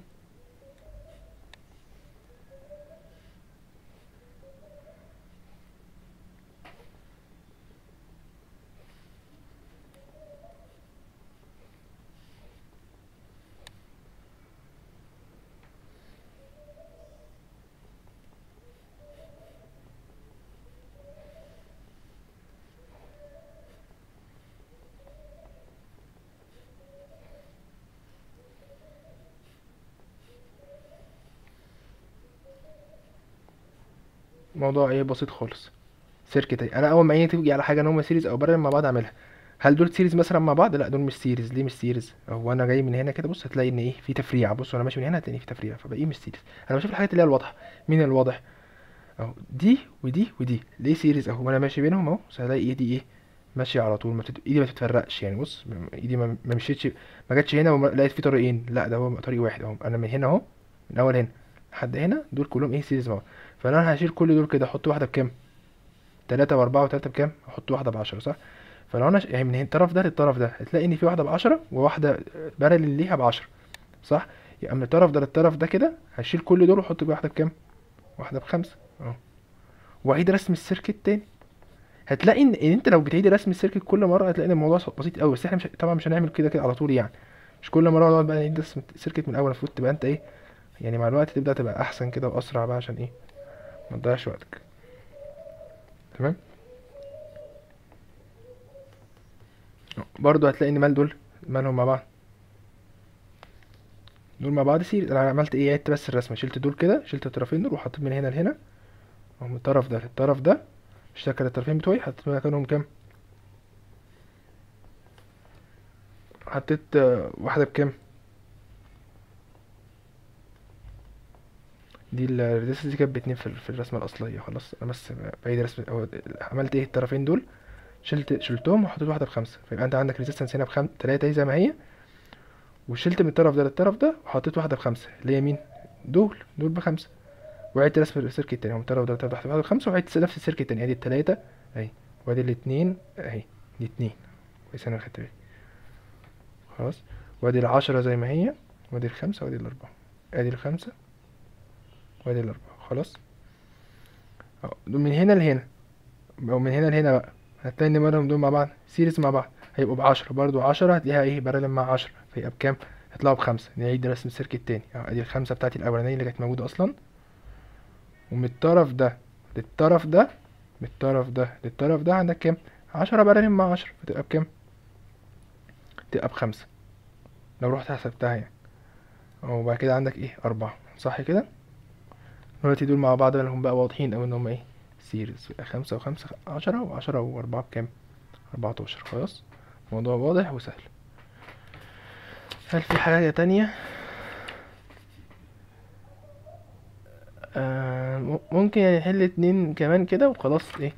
موضوع ايه بسيط خالص سيركت اهي انا اول ما عيني تيجي على حاجه ان هما سيريز او بارل مع بعض اعملها هل دول سيريز مثلا مع بعض لا دول مش سيريز ليه مش سيريز هو انا جاي من هنا كده بص هتلاقي ان ايه في تفريعه بص وانا ماشي من هنا هتلاقي في تفريعه فبقى مش سيريز انا بشوف الحاجات اللي هي الواضحه مين الواضح اهو دي ودي ودي ليه سيريز اهو وانا ماشي بينهم اهو بس هلاقي ايدي ايه ماشيه على طول ما تت... ايدي ما تتفرقش يعني بص م- ايدي ما, ما مشيتش ما جاتش هنا ولقيت في طريقين لا ده هو طريق واحد اهو انا من هنا اهو من اول هنا لحد هنا دول كلهم ايه سيريز مع بعض فانا هشيل كل دول كده احط واحده بكام تلاتة وأربعة وتلاتة بكام؟ أحط واحدة بعشرة صح؟ فلو أنا ش... يعني من الطرف ده للطرف ده هتلاقي إن في واحدة بعشرة وواحدة بارل ليها بعشرة صح؟ يبقى من الطرف ده للطرف ده كده هشيل كل دول وأحط واحدة بكام؟ واحدة بخمسة أهو وأعيد رسم السيركت تاني هتلاقي إن, إن أنت لو بتعيد رسم السيركت كل مرة هتلاقي إن الموضوع بسيط أوي بس إحنا مش طبعا مش هنعمل كده كده على طول يعني مش كل مرة نقعد بقى نعيد رسم السيركت من الأول المفروض تبقى أنت إيه يعني مع الوقت تبدأ تبقى أحسن كده وأسرع بقى عشان إيه ما تضيعش وقتك تمام برضو هتلاقي ان مال دول مالهم مع بعض دول مع بعض سيريز انا عملت ايه عدت بس الرسمه شلت دول كده شلت الطرفين دول وحطيت من هنا لهنا اهو من الطرف ده للطرف ده اشتغل الطرفين بتوعي حطيت مكانهم كام حطيت آه، واحده بكام دي الريزيستنس دي كانت باتنين في ال- في الرسمه الاصليه خلاص انا بس بعيد رسم أو عملت ايه الطرفين دول شلت شلتهم وحطيت واحده بخمسه فيبقى انت عندك ريزيستنس هنا بخم تلاتة اهي زي ما هي وشلت من الطرف ده للطرف ده وحطيت واحده بخمسه اللي هي مين دول دول بخمسه وعدت رسم السيركت التاني من الطرف ده للطرف ده واحده بخمسه وعدت نفس السيركت التاني ادي التلاته اهي وادي الاتنين اهي دي اتنين كويس انا خدت بالي خلاص وادي العشرة زي ما هي وادي الخمسة وادي الأربعة ادي الخمسة وادي الأربعة خلاص أهو، دول من هنا لهنا أو من هنا لهنا بقى هتلاقي ان مالهم دول مع بعض سيريز مع بعض هيبقوا بعشرة برضو عشرة هتلاقيها ايه بارلل مع عشرة فيبقى بكام هيطلعوا بخمسة نعيد رسم السيركت تاني اهو ادي الخمسة بتاعتي الأولانية اللي كانت موجودة أصلا ومن الطرف ده للطرف ده من الطرف ده للطرف ده عندك كام عشرة بارلل مع عشرة فتبقى بكام تبقى بخمسة لو رحت حسبتها يعني وبعد كده عندك ايه أربعة صح كده دلوقتي دول مع بعض هم بقى واضحين أوي ان هم ايه سيريز يبقى خمسة وخمسة عشرة وعشرة وأربعة بكام أربعتاشر خلاص الموضوع واضح وسهل هل في حاجة تانية آه م- ممكن يعني نحل اتنين كمان كده وخلاص ايه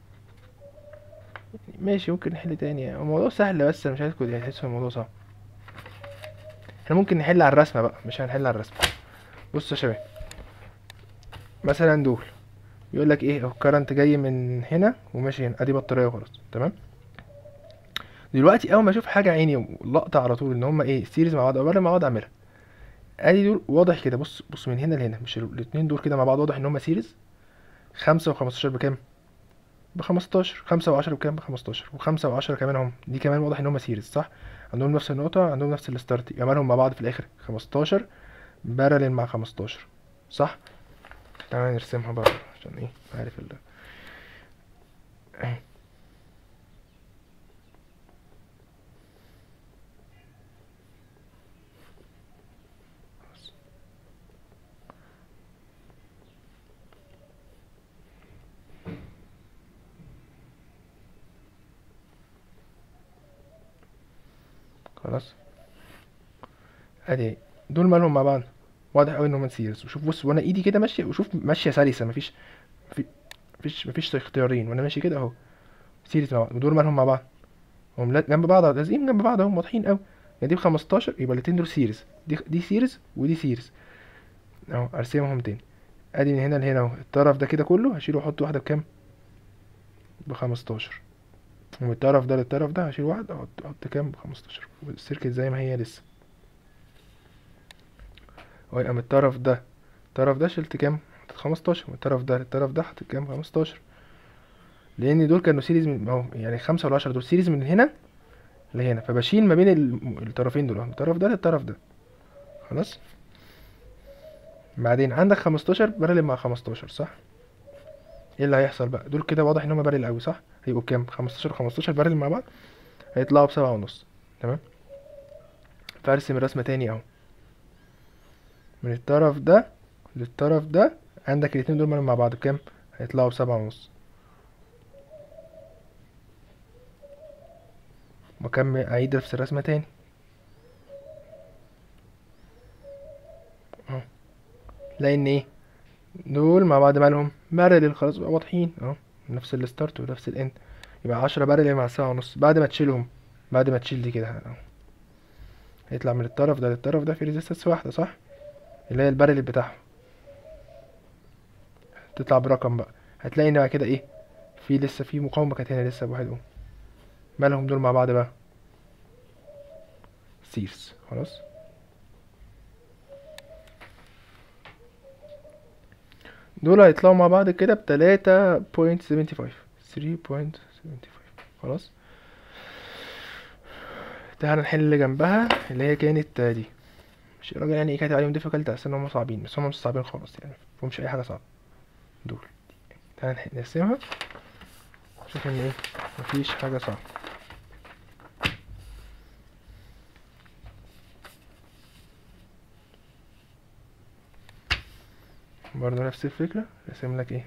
ماشي ممكن نحل تاني يعني الموضوع سهل بس انا مش عايزكم يعني تحسوا الموضوع صعب احنا ممكن نحل على الرسمة بقى مش هنحل على الرسمة بصوا يا شباب مثلا دول يقول لك ايه الكرنت جاي من هنا وماشي هنا ادي بطاريه وخلاص تمام دلوقتي اول ما اشوف حاجه عيني لقطه على طول ان هما ايه سيريز مع بعض او بره مع بعض اعملها ادي دول واضح كده بص بص من هنا لهنا مش ال- الاتنين دول كده مع بعض واضح ان هما سيريز خمسة وخمستاشر بكام بخمستاشر خمسة وعشرة بكام بخمستاشر وخمسة وعشرة كمان هم دي كمان واضح ان هما سيريز صح عندهم نفس النقطة عندهم نفس الستارت يبقى مالهم مع بعض في الآخر خمستاشر بارلل مع خمستاشر صح تعالى نرسمها بره عشان ايه عارف ال اهي خلاص ادي دول مالهم مع بعض واضح قوي ان هم سيريز وشوف بص وانا ايدي كده ماشيه وشوف ماشيه سلسه مفيش مفي- مفيش مفيش اختيارين وانا ماشي كده اهو سيريز مع بعض ودول مالهم مع بعض هم لا- جنب بعض لازقين جنب بعض اهم واضحين قوي يعني دي ب 15 يبقى الاتنين دول سيريز دي دي سيريز ودي سيريز اهو ارسمهم تاني ادي من هنا لهنا اهو الطرف ده كده كله هشيله واحط واحده بكام ب 15 ومن الطرف ده للطرف ده هشيل واحد احط احط كام ب 15 والسيركت زي ما هي لسه ويبقى من الطرف ده الطرف ده شلت كام حطيت 15 من الطرف ده للطرف ده حطيت كام 15 لان دول كانوا سيريز من اهو يعني خمسة ولا عشرة دول سيريز من هنا لهنا فبشيل ما بين ال- الطرفين دول اهو من الطرف ده للطرف ده خلاص بعدين عندك 15 بارلل مع 15 صح ايه اللي هيحصل بقى دول كده واضح ان هم بارلل قوي صح هيبقوا بكام 15 15 بارلل مع بعض هيطلعوا بسبعة ونص تمام فارسم الرسمة تاني اهو من الطرف ده للطرف ده عندك الاتنين دول مع بعض بكام هيطلعوا بسبعة ونص واكمل اعيد نفس الرسمة تاني اهو تلاقي ان ايه دول مع بعض مالهم بارلل خلاص بقى واضحين اهو نفس الستارت ونفس الاند يبقى عشرة بارلل مع سبعة ونص بعد ما تشيلهم بعد ما تشيل دي كده اهو هيطلع من الطرف ده للطرف ده في ريزيستنس واحدة صح اللي هي البارلل بتاعهم تطلع برقم بقى هتلاقي ان بعد كده ايه في لسه في مقاومة كانت هنا لسه بواحد اوم مالهم دول مع بعض بقى سيرس خلاص دول هيطلعوا مع بعض كده بتلاتة بوينت سفنتي فايف ثري بوينت سفنتي فايف خلاص تعالى نحل اللي جنبها اللي هي كانت دي مش الراجل يعني ايه كاتب عليهم ديفيكالت اصل هم صعبين بس هم مش صعبين خالص يعني مفهمش اي حاجة صعبة دول تعالى نح- نقسمها شوف ان ايه مفيش حاجة صعبة برضه نفس الفكرة رسم لك ايه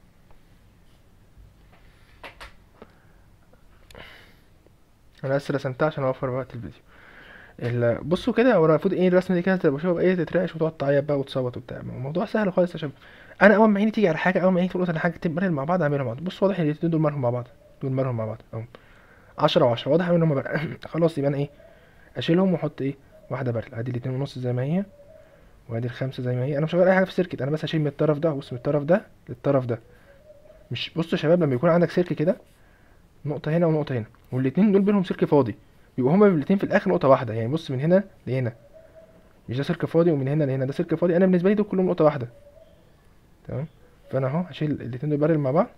انا بس رسمتها عشان اوفر وقت الفيديو ال- بصوا كده هو المفروض ايه الرسمه دي كده تبقى شباب ايه تترعش وتقعد تعيط بقى وتصوت وبتاع الموضوع سهل خالص يا شباب انا اول ما عيني تيجي على حاجه اول ما عيني تقول انا حاجه تبقى مع بعض اعملها مع بعض بص واضح ان الاتنين دول مالهم مع بعض دول مالهم مع بعض اهو عشرة وعشرة واضح ان هما بقى خلاص يبقى انا ايه اشيلهم واحط ايه واحده برل ادي الاتنين ونص زي ما هي وادي الخمسه زي ما هي انا مش هغير اي حاجه في السيركت انا بس هشيل من الطرف ده بص من الطرف ده للطرف ده مش بصوا يا شباب لما يكون عندك سلك كده نقطه هنا ونقطه هنا والاتنين دول بينهم سلك فاضي يبقوا هما الاتنين في الاخر نقطه واحده يعني بص من هنا لهنا مش ده سلك فاضي ومن هنا لهنا ده سلك فاضي انا بالنسبه لي دول كلهم نقطه واحده تمام فانا اهو هشيل الاتنين دول بارل مع بعض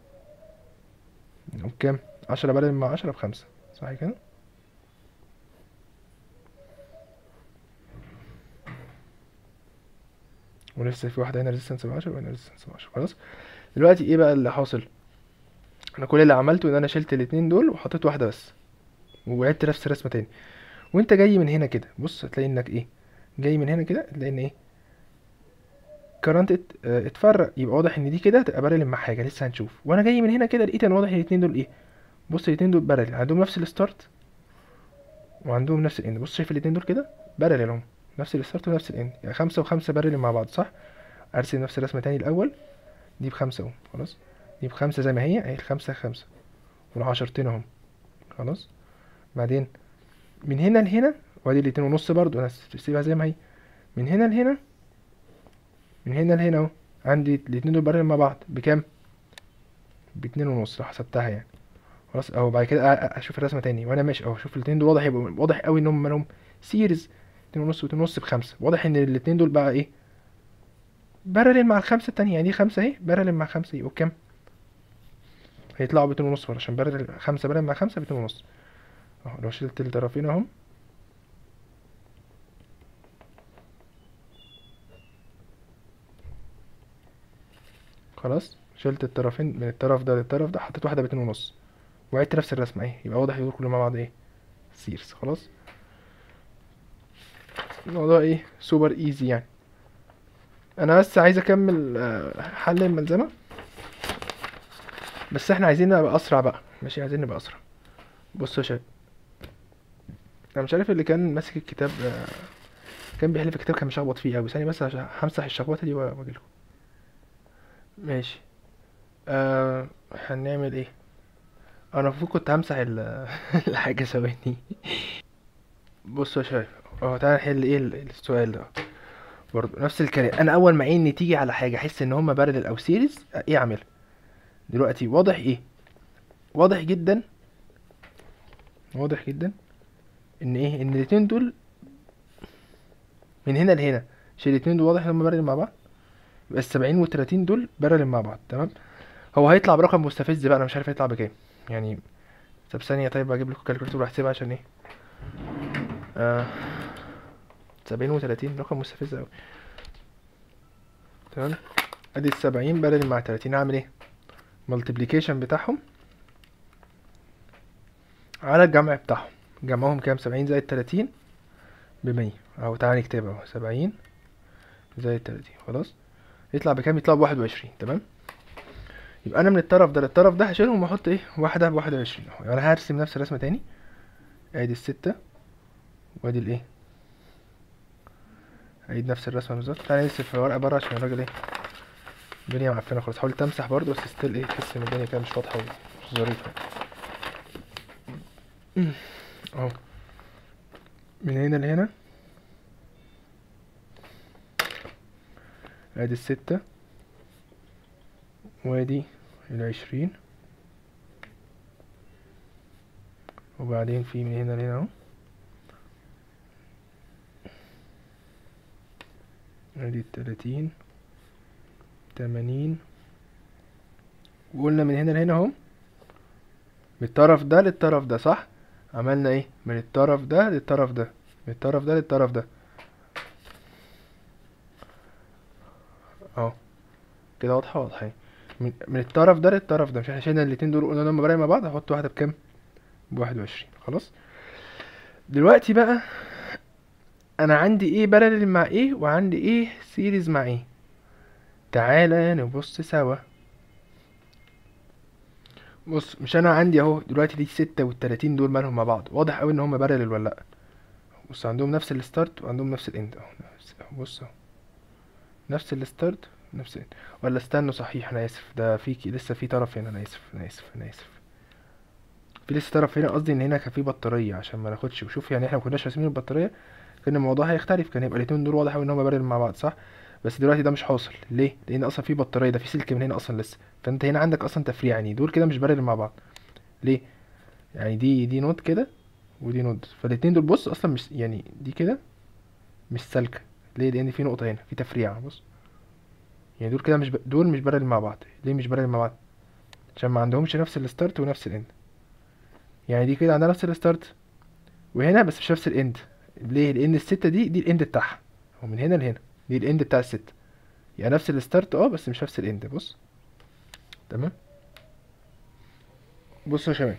بكام عشرة بارل مع عشرة بخمسة صح كده ولسه في واحدة هنا ريزيستنس بعشرة وهنا ريزيستنس بعشرة خلاص دلوقتي ايه بقى اللي حاصل انا كل اللي عملته ان انا شلت الاتنين دول وحطيت واحدة بس وعدت نفس الرسمة تاني وانت جاي من هنا كده بص هتلاقي انك ايه جاي من هنا كده تلاقي ان ايه كرنت ات... اه، اتفرق يبقى واضح ان دي كده تبقى بارل مع حاجه لسه هنشوف وانا جاي من هنا كده لقيت ان واضح ان الاتنين دول ايه بص الاتنين دول بارل عندهم نفس الستارت وعندهم نفس الاند بص شايف الاتنين دول كده بارل اهم نفس الستارت ونفس الاند يعني خمسة وخمسة بارل مع بعض صح ارسم نفس الرسمه تاني الاول دي بخمسة اهو خلاص دي بخمسة زي ما هي اهي الخمسة خمسة والعشرتين اهم خلاص بعدين من هنا لهنا وادي الاتنين ونص برضو انا سيبها زي ما هي من هنا لهنا من هنا لهنا اهو عندي الاتنين دول بارل مع بعض بكام باتنين ونص لو حسبتها يعني خلاص اهو بعد كده أ- أ- اشوف الرسمه تاني وانا ماشي اهو شوف الاتنين دول واضح يبقى واضح قوي ان هم مالهم سيريز اتنين ونص واتنين ونص بخمسة واضح ان الاتنين دول بقى ايه بارلل مع الخمسة التانية يعني دي خمسة اهي بارلل مع خمسة يبقوا بكام هيطلعوا باتنين ونص برضه عشان بارلل خمسة بارلل مع خمسة باتنين ونص اهو لو شلت الطرفين اهم خلاص شلت الطرفين من الطرف ده للطرف ده حطيت واحدة باتنين ونص وعدت نفس الرسمة اهي يبقى واضح دول كلهم مع بعض ايه سيرز خلاص الموضوع ايه سوبر ايزي يعني انا بس عايز اكمل آه، حل الملزمة بس احنا عايزين نبقى اسرع بقى ماشي عايزين نبقى اسرع بصوا يا شباب انا مش عارف اللي كان ماسك الكتاب آه، كان بيحلف الكتاب كان مشخبط فيه اوي ثانية بس عشان همسح الشخبطة دي واجيلكم ماشي آه هنعمل ايه انا المفروض كنت همسح ال- الحاجة ثواني بصوا يا شباب اه تعالى نحل ايه ال- السؤال ده برضه نفس الكلام انا اول ما عيني تيجي على حاجة احس ان هما بارلل او سيريز ايه اعملها دلوقتي واضح ايه واضح جدا واضح جدا ان ايه ان الاتنين دول من هنا لهنا مش الاتنين دول واضح ان هما بارلل مع بعض يبقى السبعين والتلاتين دول بارلل مع بعض تمام هو هيطلع برقم مستفز بقى انا مش عارف هيطلع بكام يعني طب ثانية طيب اجيب لكم كالكوليتور واحسبها عشان ايه آه سبعين وتلاتين رقم مستفز اوي تمام ادي السبعين بارل مع تلاتين اعمل ايه ملتبليكيشن بتاعهم على الجمع بتاعهم جمعهم كام سبعين زائد تلاتين بمية اهو تعالى نكتبها اهو سبعين زائد تلاتين خلاص يطلع بكام يطلع بواحد وعشرين تمام يبقى انا من الطرف ده للطرف ده هشيلهم واحط ايه واحده بواحد وعشرين اهو يعني انا هرسم نفس الرسمه تاني ادي الستة وادي الايه هعيد نفس الرسمه بالظبط تعالى نرسم الورقه بره عشان الراجل ايه الدنيا معفنه خالص حاولت امسح برضه بس ستيل ايه تحس ان الدنيا كده مش واضحه ومش ظريفه اهو من هنا لهنا ادي الستة وادي العشرين وبعدين في من هنا لهنا اهو ادي التلاتين تمانين وقلنا من هنا لهنا اهو من الطرف ده للطرف ده صح عملنا ايه من الطرف ده للطرف ده من الطرف ده للطرف ده اهو كده واضحه واضحه اهي. من, من الطرف ده للطرف ده مش احنا شلنا الاتنين دول قلنا لما برايم مع بعض هحط واحده بكام بواحد وعشرين خلاص دلوقتي بقى انا عندي ايه بارلل مع ايه وعندي ايه سيريز مع ايه تعالى نبص سوا بص مش انا عندي اهو دلوقتي دي ستة والتلاتين دول مالهم مع بعض واضح اوي ان هما بارلل ولا لا بص عندهم نفس الستارت وعندهم نفس الاند اهو نفس اهو بص اهو نفس الستارت نفس ال ولا استنوا صحيح انا اسف ده في ك- لسه في طرف هنا انا اسف انا اسف انا اسف في لسه طرف هنا قصدي ان هنا كان في بطاريه عشان ما ناخدش وشوف يعني احنا ما كناش راسمين البطاريه كان الموضوع هيختلف كان هيبقى الاتنين دول واضح اوي ان هما بارلل مع بعض صح بس دلوقتي ده مش حاصل ليه لان اصلا في بطاريه ده في سلك من هنا اصلا لسه فانت هنا عندك اصلا تفريع يعني دول كده مش بارلل مع بعض ليه يعني دي دي نود كده ودي نود فالاتنين دول بص اصلا مش يعني دي كده مش سالكه ليه لان في نقطه هنا في تفريعه بص يعني دول كده مش ب... دول مش بارلل مع بعض ليه مش بارلل مع بعض عشان ما عندهمش نفس الستارت ونفس الاند يعني دي كده عندها نفس الستارت وهنا بس مش نفس الاند ليه لان الستة دي دي الاند بتاعها هو من هنا لهنا دي الاند بتاع الستة يعني نفس الستارت اه بس مش نفس الاند بص تمام بصوا يا شباب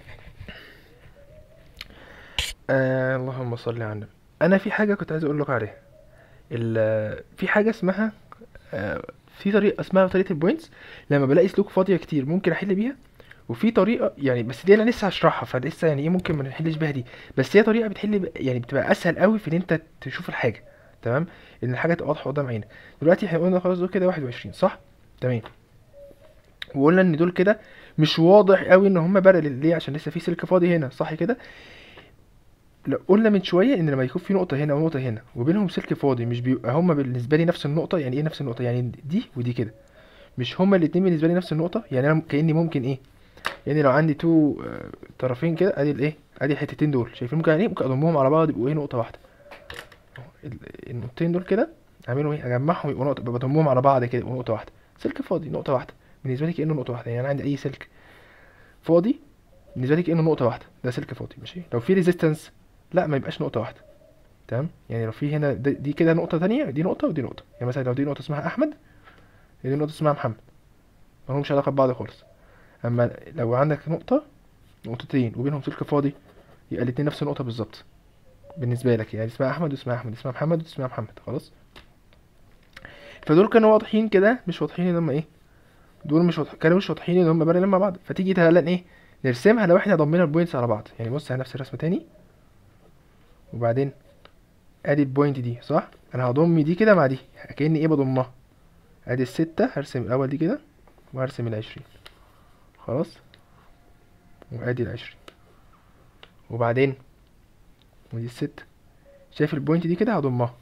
آه اللهم صل على النبي انا في حاجه كنت عايز اقول لكم عليها ال- في حاجه اسمها آه في طريقه اسمها طريقه البوينتس لما بلاقي سلوك فاضيه كتير ممكن احل بيها وفي طريقه يعني بس دي انا لسه هشرحها فلسه يعني ايه ممكن ما نحلش بيها دي بس هي طريقه بتحل ب- يعني بتبقى اسهل قوي في ان انت تشوف الحاجه تمام ان الحاجه تبقى واضحه قدام عينك دلوقتي احنا قلنا خلاص دول كده 21 صح تمام وقلنا ان دول كده مش واضح قوي ان هم بارلل ليه عشان لسه في سلك فاضي هنا صح كده لا قلنا من شويه ان لما يكون في نقطه هنا ونقطه هنا وبينهم سلك فاضي مش بيبقى هما بالنسبه لي نفس النقطه يعني ايه نفس النقطه يعني دي ودي كده مش هما الاتنين بالنسبه لي نفس النقطه يعني انا كاني ممكن ايه يعني لو عندي تو آه، طرفين كده ادي الايه ادي الحتتين دول شايفين ممكن يعني ايه ممكن اضمهم على بعض يبقوا ايه نقطه واحده أهو، ال- النقطتين دول كده اعملهم ايه اجمعهم يبقوا نقطه بضمهم على بعض كده يبقوا نقطه واحده سلك فاضي نقطه واحده بالنسبه لي كانه نقطه واحده يعني انا عندي اي سلك فاضي بالنسبه لي كانه نقطه واحده ده سلك فاضي ماشي لو في ريزيستنس لا ما يبقاش نقطه واحده تمام يعني لو في هنا دي, دي كده نقطه تانية دي نقطه ودي نقطه يعني مثلا لو دي نقطه اسمها احمد دي نقطه اسمها محمد ما لهمش علاقه ببعض خالص اما لو عندك نقطه نقطتين وبينهم سلك فاضي يبقى الاتنين نفس النقطه بالظبط بالنسبه لك يعني اسمها احمد واسمها احمد اسمها محمد واسمها محمد خلاص فدول كانوا واضحين كده مش واضحين ان هم ايه دول مش واضح... كانوا مش واضحين ان هم بارلل مع بعض فتيجي تعالى ايه نرسمها لو احنا ضمينا البوينتس على بعض يعني بص على نفس الرسمه تاني وبعدين ادي البوينت دي صح انا هضم دي كده مع دي كاني ايه بضمها ادي الستة هرسم الاول دي كده وهرسم العشرين خلاص وادي العشرين وبعدين ودي الستة شايف البوينت دي كده هضمها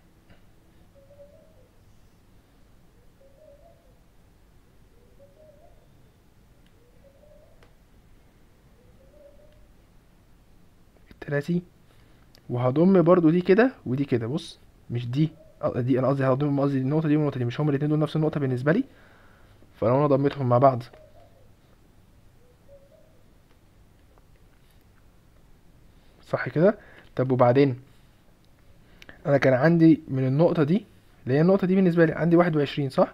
التلاتين وهضم برضو دي كده ودي كده بص مش دي اه دي انا قصدي هضم قصدي النقطة دي والنقطة دي مش هما الاتنين دول نفس النقطة بالنسبة لي فلو انا ضميتهم مع بعض صح كده طب وبعدين انا كان عندي من النقطة دي اللي هي النقطة دي بالنسبة لي عندي واحد وعشرين صح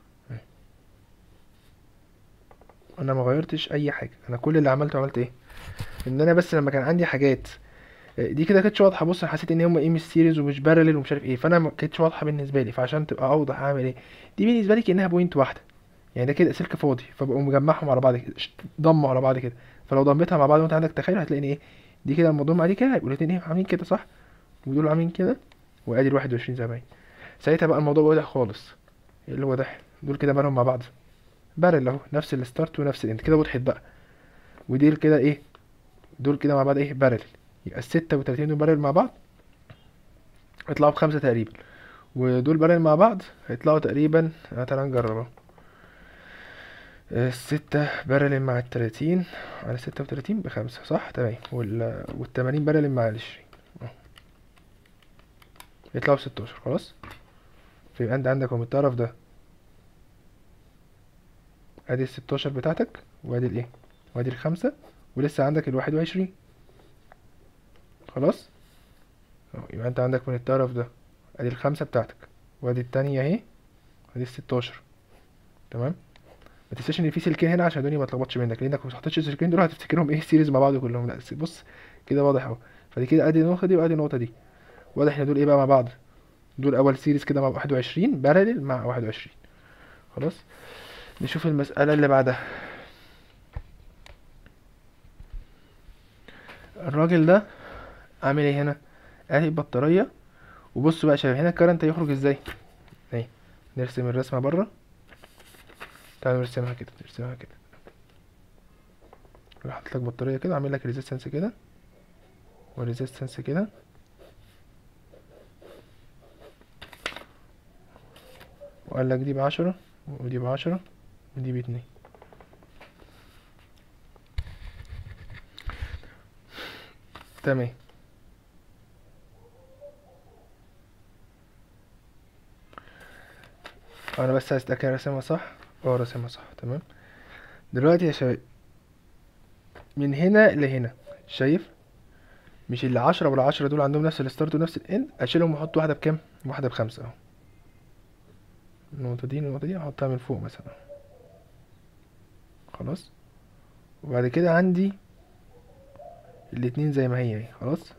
انا ما غيرتش اي حاجة انا كل اللي عملته عملت ايه ان انا بس لما كان عندي حاجات آه، دي كده كانتش واضحه بص انا حسيت ان هم ايه مش سيريز ومش بارلل ومش عارف ايه فانا ما كانتش واضحه بالنسبه لي فعشان تبقى اوضح اعمل ايه دي بالنسبه لي كانها بوينت واحده يعني ده كده سلك فاضي فبقوا مجمعهم على بعض كده ش- ضموا على بعض كده فلو ضميتها مع بعض وانت عندك تخيل هتلاقي ايه دي كده المضم عليه كده هيبقوا الاتنين ايه عاملين كده صح ودول عاملين كده وادي ال 21 زي ما هي ساعتها بقى الموضوع واضح خالص ايه اللي واضح دول كده مالهم مع بعض بارل اهو نفس الستارت ونفس الاند كده وضحت بقى ودي كده ايه دول كده مع بعض ايه بارل يبقى ال 36 دول بارل مع بعض يطلعوا بخمسة تقريبا ودول بارل مع بعض هيطلعوا تقريبا آه، تعالى نجرب اهو الستة بارل مع التلاتين على ستة وتلاتين بخمسة صح تمام وال والتمانين بارل مع العشرين اهو. يطلعوا بستاشر خلاص فيبقى انت عندك اهو الطرف ده ادي الستاشر بتاعتك وادي الايه وادي الخمسة ولسه عندك الواحد وعشرين خلاص اهو، يبقى انت عندك من الطرف ده ادي الخمسة بتاعتك وادي التانية اهي وادي الستاشر تمام ما تنساش ان في سلكين هنا عشان الدنيا ما تلخبطش منك لانك لو ما حطيتش السلكين دول هتفتكرهم ايه سيريز مع بعض كلهم لا س- بص كده واضح اهو فدي كده ادي النقطة دي وادي النقطة دي واضح ان دول ايه بقى مع بعض دول اول سيريز كده مع 21 بارلل مع 21 خلاص نشوف المسألة اللي بعدها الراجل ده عامل ايه هنا ادي البطارية وبصوا بقى يا شباب هنا الكرنت هيخرج ازاي اهي نرسم الرسمة بره تعالوا نرسمها كده نرسمها كده راح حاطط لك بطارية كده عامل لك ريزيستنس كده وريزيستنس كده وقال لك دي بعشرة ودي بعشرة ودي باتنين تمام انا بس عايز اتاكد راسمها صح اه راسمها صح تمام دلوقتي يا شباب من هنا لهنا شايف مش اللي عشرة ولا عشرة دول عندهم نفس الستارت ونفس الاند اشيلهم واحط واحدة بكام واحدة بخمسة اهو النقطة دي النقطة دي احطها من فوق مثلا خلاص وبعد كده عندي الاتنين زي ما هي اهي خلاص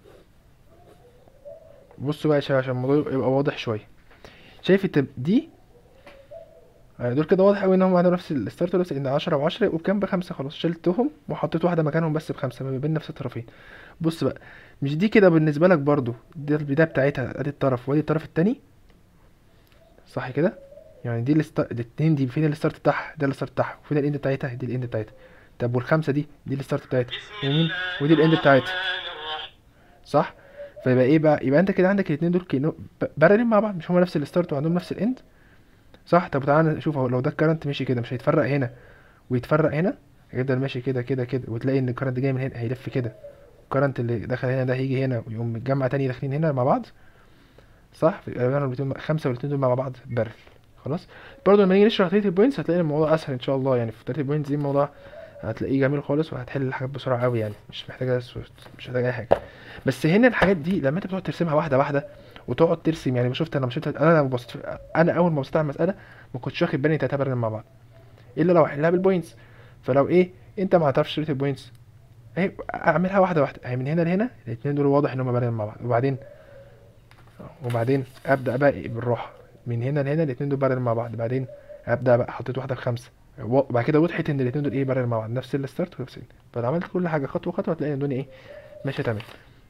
بصوا بقى يا شباب عشان الموضوع يبقى واضح شوية شايف التب دي يعني دول كده واضح قوي ان هم عندهم نفس الستارت ونفس ان 10 و10 يبقوا بكام بخمسة خلاص شلتهم وحطيت واحدة مكانهم بس بخمسة ما بين نفس الطرفين بص بقى مش دي كده بالنسبة لك برضو دي البداية بتاعتها ادي الطرف وادي الطرف التاني صح كده يعني دي الست... الاتنين دي فين الستارت بتاعها ده الستارت بتاعها وفين الاند بتاعتها دي الاند بتاعتها طب والخمسة دي دي الستارت بتاعتها ومين ودي الاند بتاعتها صح فيبقى ايه بقى يبقى انت كده عندك الاتنين دول كانوا بارلين مع بعض مش هما نفس الستارت وعندهم نفس الاند صح طب تعالى نشوف اهو لو ده الكرنت مشي كده مش هيتفرق هنا ويتفرق هنا هيفضل ماشي كده كده كده وتلاقي ان الكرنت جاي من هنا هيلف كده الكرنت اللي دخل هنا ده هيجي هنا ويقوم متجمع تاني داخلين هنا مع بعض صح يبقى يعني الاتنين خمسة والاتنين دول مع بعض بارل خلاص برضه لما نيجي نشرح تريتي بوينتس هتلاقي الموضوع اسهل ان شاء الله يعني في تريتي بوينتس دي الموضوع هتلاقيه جميل خالص وهتحل الحاجات بسرعه قوي يعني مش محتاجه مش محتاجه اي حاجه بس هنا الحاجات دي لما انت بتقعد ترسمها واحده واحده وتقعد ترسم يعني شفت انا شفت انا لما بصيت انا اول ما بصيت على المساله ما كنتش واخد بالي انت هتبرر مع بعض الا لو احلها بالبوينتس فلو ايه انت ما هتعرفش تريت البوينتس اهي اعملها واحده واحده اهي من هنا لهنا الاثنين دول واضح ان هم بارلين مع بعض وبعدين وبعدين ابدا بقى إيه بالراحه من هنا لهنا الاثنين دول بارلين مع بعض بعدين ابدا بقى حطيت واحده بخمسه وبعد كده وضحت ان الاثنين دول ايه بارلين مع بعض نفس الستارت ونفس ال فلو عملت كل حاجه خطوه خطوه هتلاقي الدنيا ايه ماشيه تمام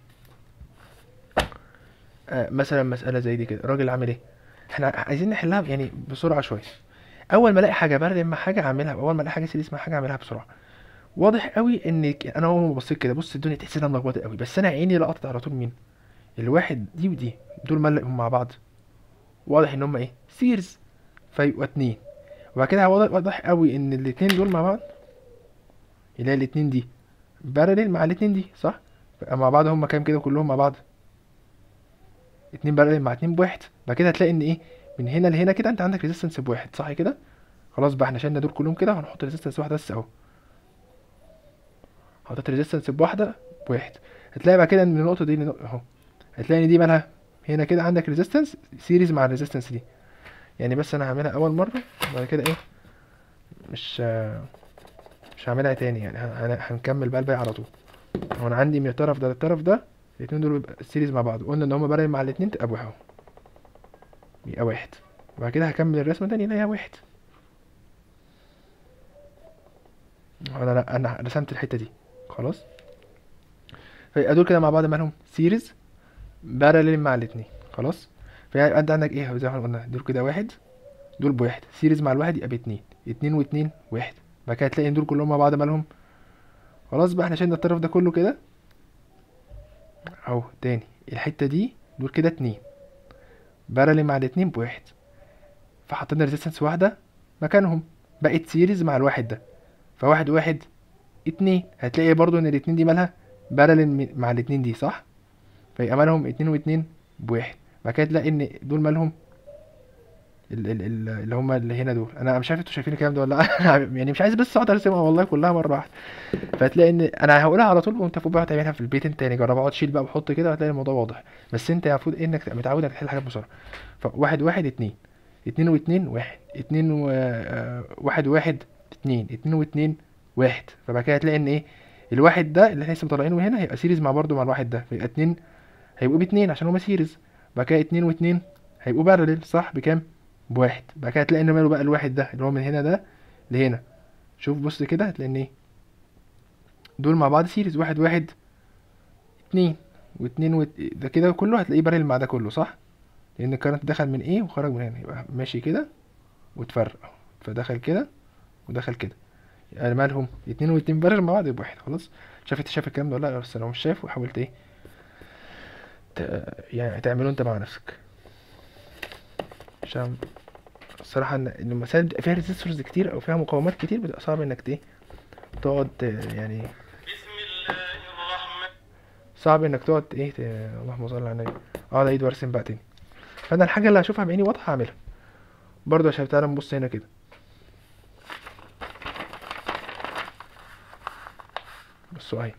آه مثلا مساله زي دي كده الراجل عامل ايه احنا عايزين نحلها يعني بسرعه شويه اول ما الاقي حاجه بارلين مع حاجه اعملها اول ما الاقي حاجه سيريس مع حاجه اعملها بسرعه واضح قوي ان ك- انا اول ما بصيت كده بص الدنيا تحس انها ملخبطه قوي بس انا عيني لقطت على طول مين الواحد دي ودي دول ملقهم مع بعض واضح ان هم ايه سيرز فيبقوا اتنين وبعد كده واضح واضح قوي ان الاتنين دول مع بعض يلاقي الاتنين دي بارلل مع الاتنين دي صح بقى مع بعض هم كام كده كلهم مع بعض اتنين بارلل مع اتنين بواحد بعد كده هتلاقي ان ايه من هنا لهنا كده انت عندك ريزيستنس بواحد صح كده خلاص بقى احنا شلنا دول كلهم كده وهنحط ريزيستنس واحده بس اهو حطيت ريزيستنس بواحده بواحد هتلاقي بقى كده ان النقطه دي لنق- اهو هتلاقي ان دي مالها هنا كده عندك ريزيستنس سيريز مع الريزيستنس دي يعني بس انا هعملها اول مره وبعد كده ايه مش مش هعملها تاني يعني هن- هن- هنكمل بقى الباقي على طول هو انا عندي من الطرف ده للطرف ده الاتنين دول بيبقى سيريز مع بعض قلنا ان هما بارل مع الاتنين تبقى بواحد يبقى واحد وبعد كده هكمل الرسمه تاني الاقيها واحد انا لا انا رسمت الحته دي خلاص فيبقى دول كده مع بعض مالهم سيريز باراليل مع الاتنين خلاص فيبقى انت عندك ايه زي ما احنا قلنا دول كده واحد دول بواحد سيريز مع الواحد يبقى باتنين اتنين واتنين واحد بعد كده تلاقي ان دول كلهم مع بعض مالهم خلاص بقى احنا شلنا الطرف ده كله كده اهو تاني الحته دي دول كده اتنين باراليل مع الاتنين بواحد فحطينا ريزيستنس واحده مكانهم بقت سيريز مع الواحد ده فواحد واحد اتنين هتلاقي برضو ان الاتنين دي مالها باراليل مع الاتنين دي صح فيبقى مالهم اتنين واتنين بواحد بعد كده تلاقي ان دول مالهم ال- ال- ال- اللي هما اللي هنا دول انا مش عارف انتوا شايفين الكلام ده ولا لا يعني مش عايز بس اقعد ارسمها والله كلها مره واحده فتلاقي ان انا هقولها على طول وانت المفروض بقى تعملها في البيت انت يعني جرب اقعد شيل بقى وحط كده هتلاقي الموضوع واضح بس انت المفروض إيه انك تبقى متعود انك تحل حاجات بسرعه فواحد واحد اتنين اتنين واتنين واحد اتنين و آه، واحد واحد اتنين اتنين واتنين واحد فبعد كده هتلاقي ان ايه الواحد ده اللي احنا لسه مطلعينه هنا هيبقى سيريز مع برضه مع الواحد ده فيبقى اتنين هيبقوا باتنين عشان هما سيريز بعد كده اتنين واتنين هيبقوا بارلل صح بكام بواحد بعد كده هتلاقي ان ماله بقى الواحد ده اللي هو من هنا ده لهنا شوف بص كده هتلاقي ان ايه دول مع بعض سيريز واحد واحد اتنين واتنين وات... ده كده كله هتلاقيه بارل مع ده كله صح لان الكرنت دخل من ايه وخرج من هنا يبقى ماشي كده واتفرق أهو. فدخل كده ودخل كده يعني مالهم اتنين واتنين بارل مع بعض يبقى واحد خلاص شايف انت شايف الكلام ده ولا لا بس لو مش شايف وحاولت ايه ت... يعني تعمله انت مع نفسك عشان الصراحة ان إن المسائل بتبقى فيها ريزيستورز كتير او فيها مقاومات كتير بتبقى صعب انك ت- ايه تقعد ت- يعني بسم الله الرحمن صعب انك تقعد ايه ت... اللهم صل على النبي اقعد اعيد وارسم بقى تاني فانا الحاجة اللي هشوفها بعيني واضحة هعملها برضه عشان تعالى نبص هنا كده بصوا اهي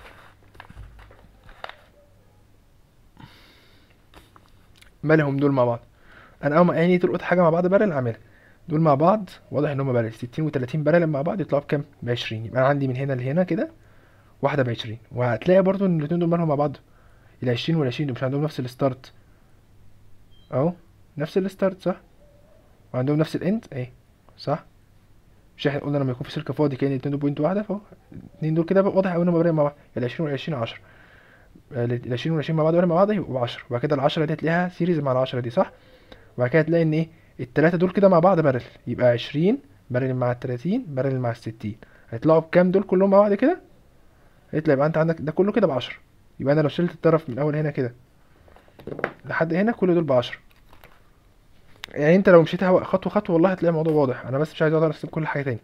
مالهم دول مع بعض انا اول ما عيني تلقط حاجه مع بعض بارل اعملها دول مع بعض واضح ان هم بارل 60 و30 بارل مع بعض يطلعوا بكام ب 20 يبقى انا عندي من هنا لهنا كده واحده ب 20 وهتلاقي برضو ان الاثنين دول مالهم مع بعض ال 20 وال 20 دول مش عندهم نفس الستارت اهو نفس الستارت صح وعندهم نفس الاند اهي صح مش احنا قلنا لما يكون في سلك فاضي كان الاتنين دول بوينت واحده فهو الاثنين دول كده بقى واضح قوي انهم بارل مع بعض ال 20 وال 20 10 ال 20 وال 20 مع بعض بارل مع بعض يبقوا ب 10 وبعد كده ال 10 دي هتلاقيها سيريز مع ال 10 دي صح وبعد كده تلاقي ان ايه التلاتة دول كده مع بعض بارل يبقى عشرين بارل مع التلاتين بارل مع الستين هيطلعوا بكام دول كلهم مع بعض كده هيطلع يبقى انت عندك ده كله كده بعشرة يبقى انا لو شلت الطرف من اول هنا كده لحد هنا كل دول بعشرة يعني انت لو مشيتها خطوة خطوة والله هتلاقي الموضوع واضح انا بس مش عايز اقعد ارسم كل حاجة تاني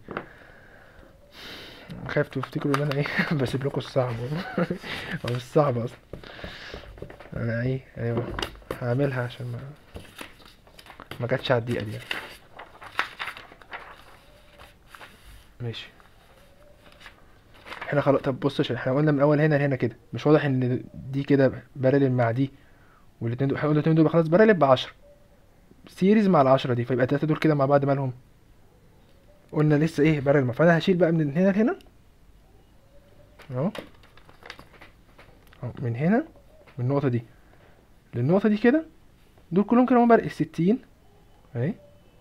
خايف تفتكروا ان انا ايه بسيب لكم الصعب هو مش صعب اصلا انا ايه ايوه هعملها عشان ما ما جاتش على الدقيقة دي يعني. ماشي احنا خلاص طب بص عشان احنا قلنا من اول هنا لهنا كده مش واضح ان دي كده بارلل مع دي والاتنين دول احنا قلنا الاتنين دول خلاص بارلل بعشرة سيريز مع العشرة دي فيبقى التلاتة دول كده مع بعض مالهم قلنا لسه ايه بارلل مع فانا هشيل بقى من هنا لهنا اهو اهو من هنا من النقطة دي للنقطة دي كده دول كلهم كانوا بارق الستين اهي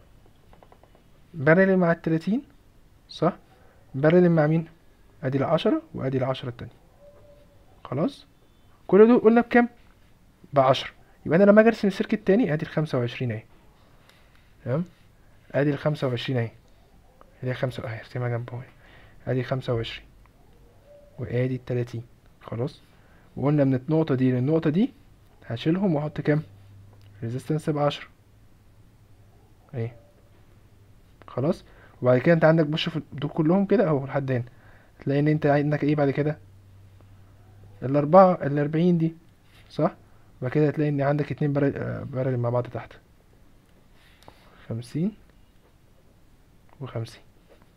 بارل مع التلاتين صح بارل مع مين ادي العشرة وادي العشرة التانية خلاص كل دول قلنا بكام بعشرة يبقى انا لما اجي ارسم السيرك التاني ادي الخمسة وعشرين اهي تمام ادي الخمسة وعشرين اهي ادي الخمسة اهي ارسمها جنبهم اهي ادي الخمسة وعشرين وادي التلاتين خلاص وقلنا من النقطة دي للنقطة دي هشيلهم واحط كام ريزيستنس بعشرة اهي خلاص وبعد كده انت عندك بص في دول كلهم كده اهو لحد هنا تلاقي ان انت عندك ايه بعد كده الاربعة الاربعين دي صح وبعد كده هتلاقي ان عندك اتنين بارل آه، بارل مع بعض تحت خمسين وخمسين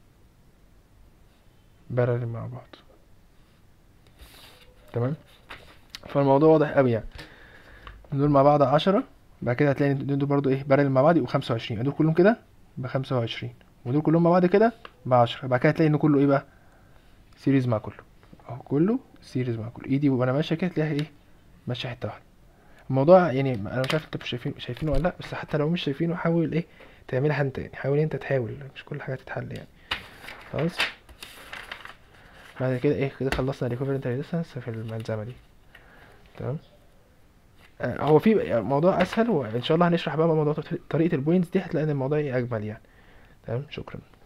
بارل مع بعض تمام فالموضوع واضح قوي يعني دول مع بعض عشرة بعد كده هتلاقي ان دول برضو ايه بارل مع بعض يبقوا خمسة وعشرين دول كلهم كده بخمسة وعشرين ودول كلهم مع بعض كده بعشرة بعد كده هتلاقي ان كله ايه بقى سيريز مع كله اهو كله سيريز مع كله ايدي وانا ماشيه كده تلاقيها ايه ماشيه حته واحده الموضوع يعني انا مش عارف انتوا شايفين شايفينه ولا لا بس حتى لو مش شايفينه حاول ايه تعملها انت يعني حاول انت تحاول مش كل حاجه تتحل يعني خلاص بعد كده ايه كده خلصنا الايكوفالنت ريزيستنس في الملزمه دي تمام آه، هو في موضوع اسهل وان شاء الله هنشرح بقى موضوع طريقه البوينتس دي هتلاقي ان الموضوع ايه اجمل يعني تمام شكرا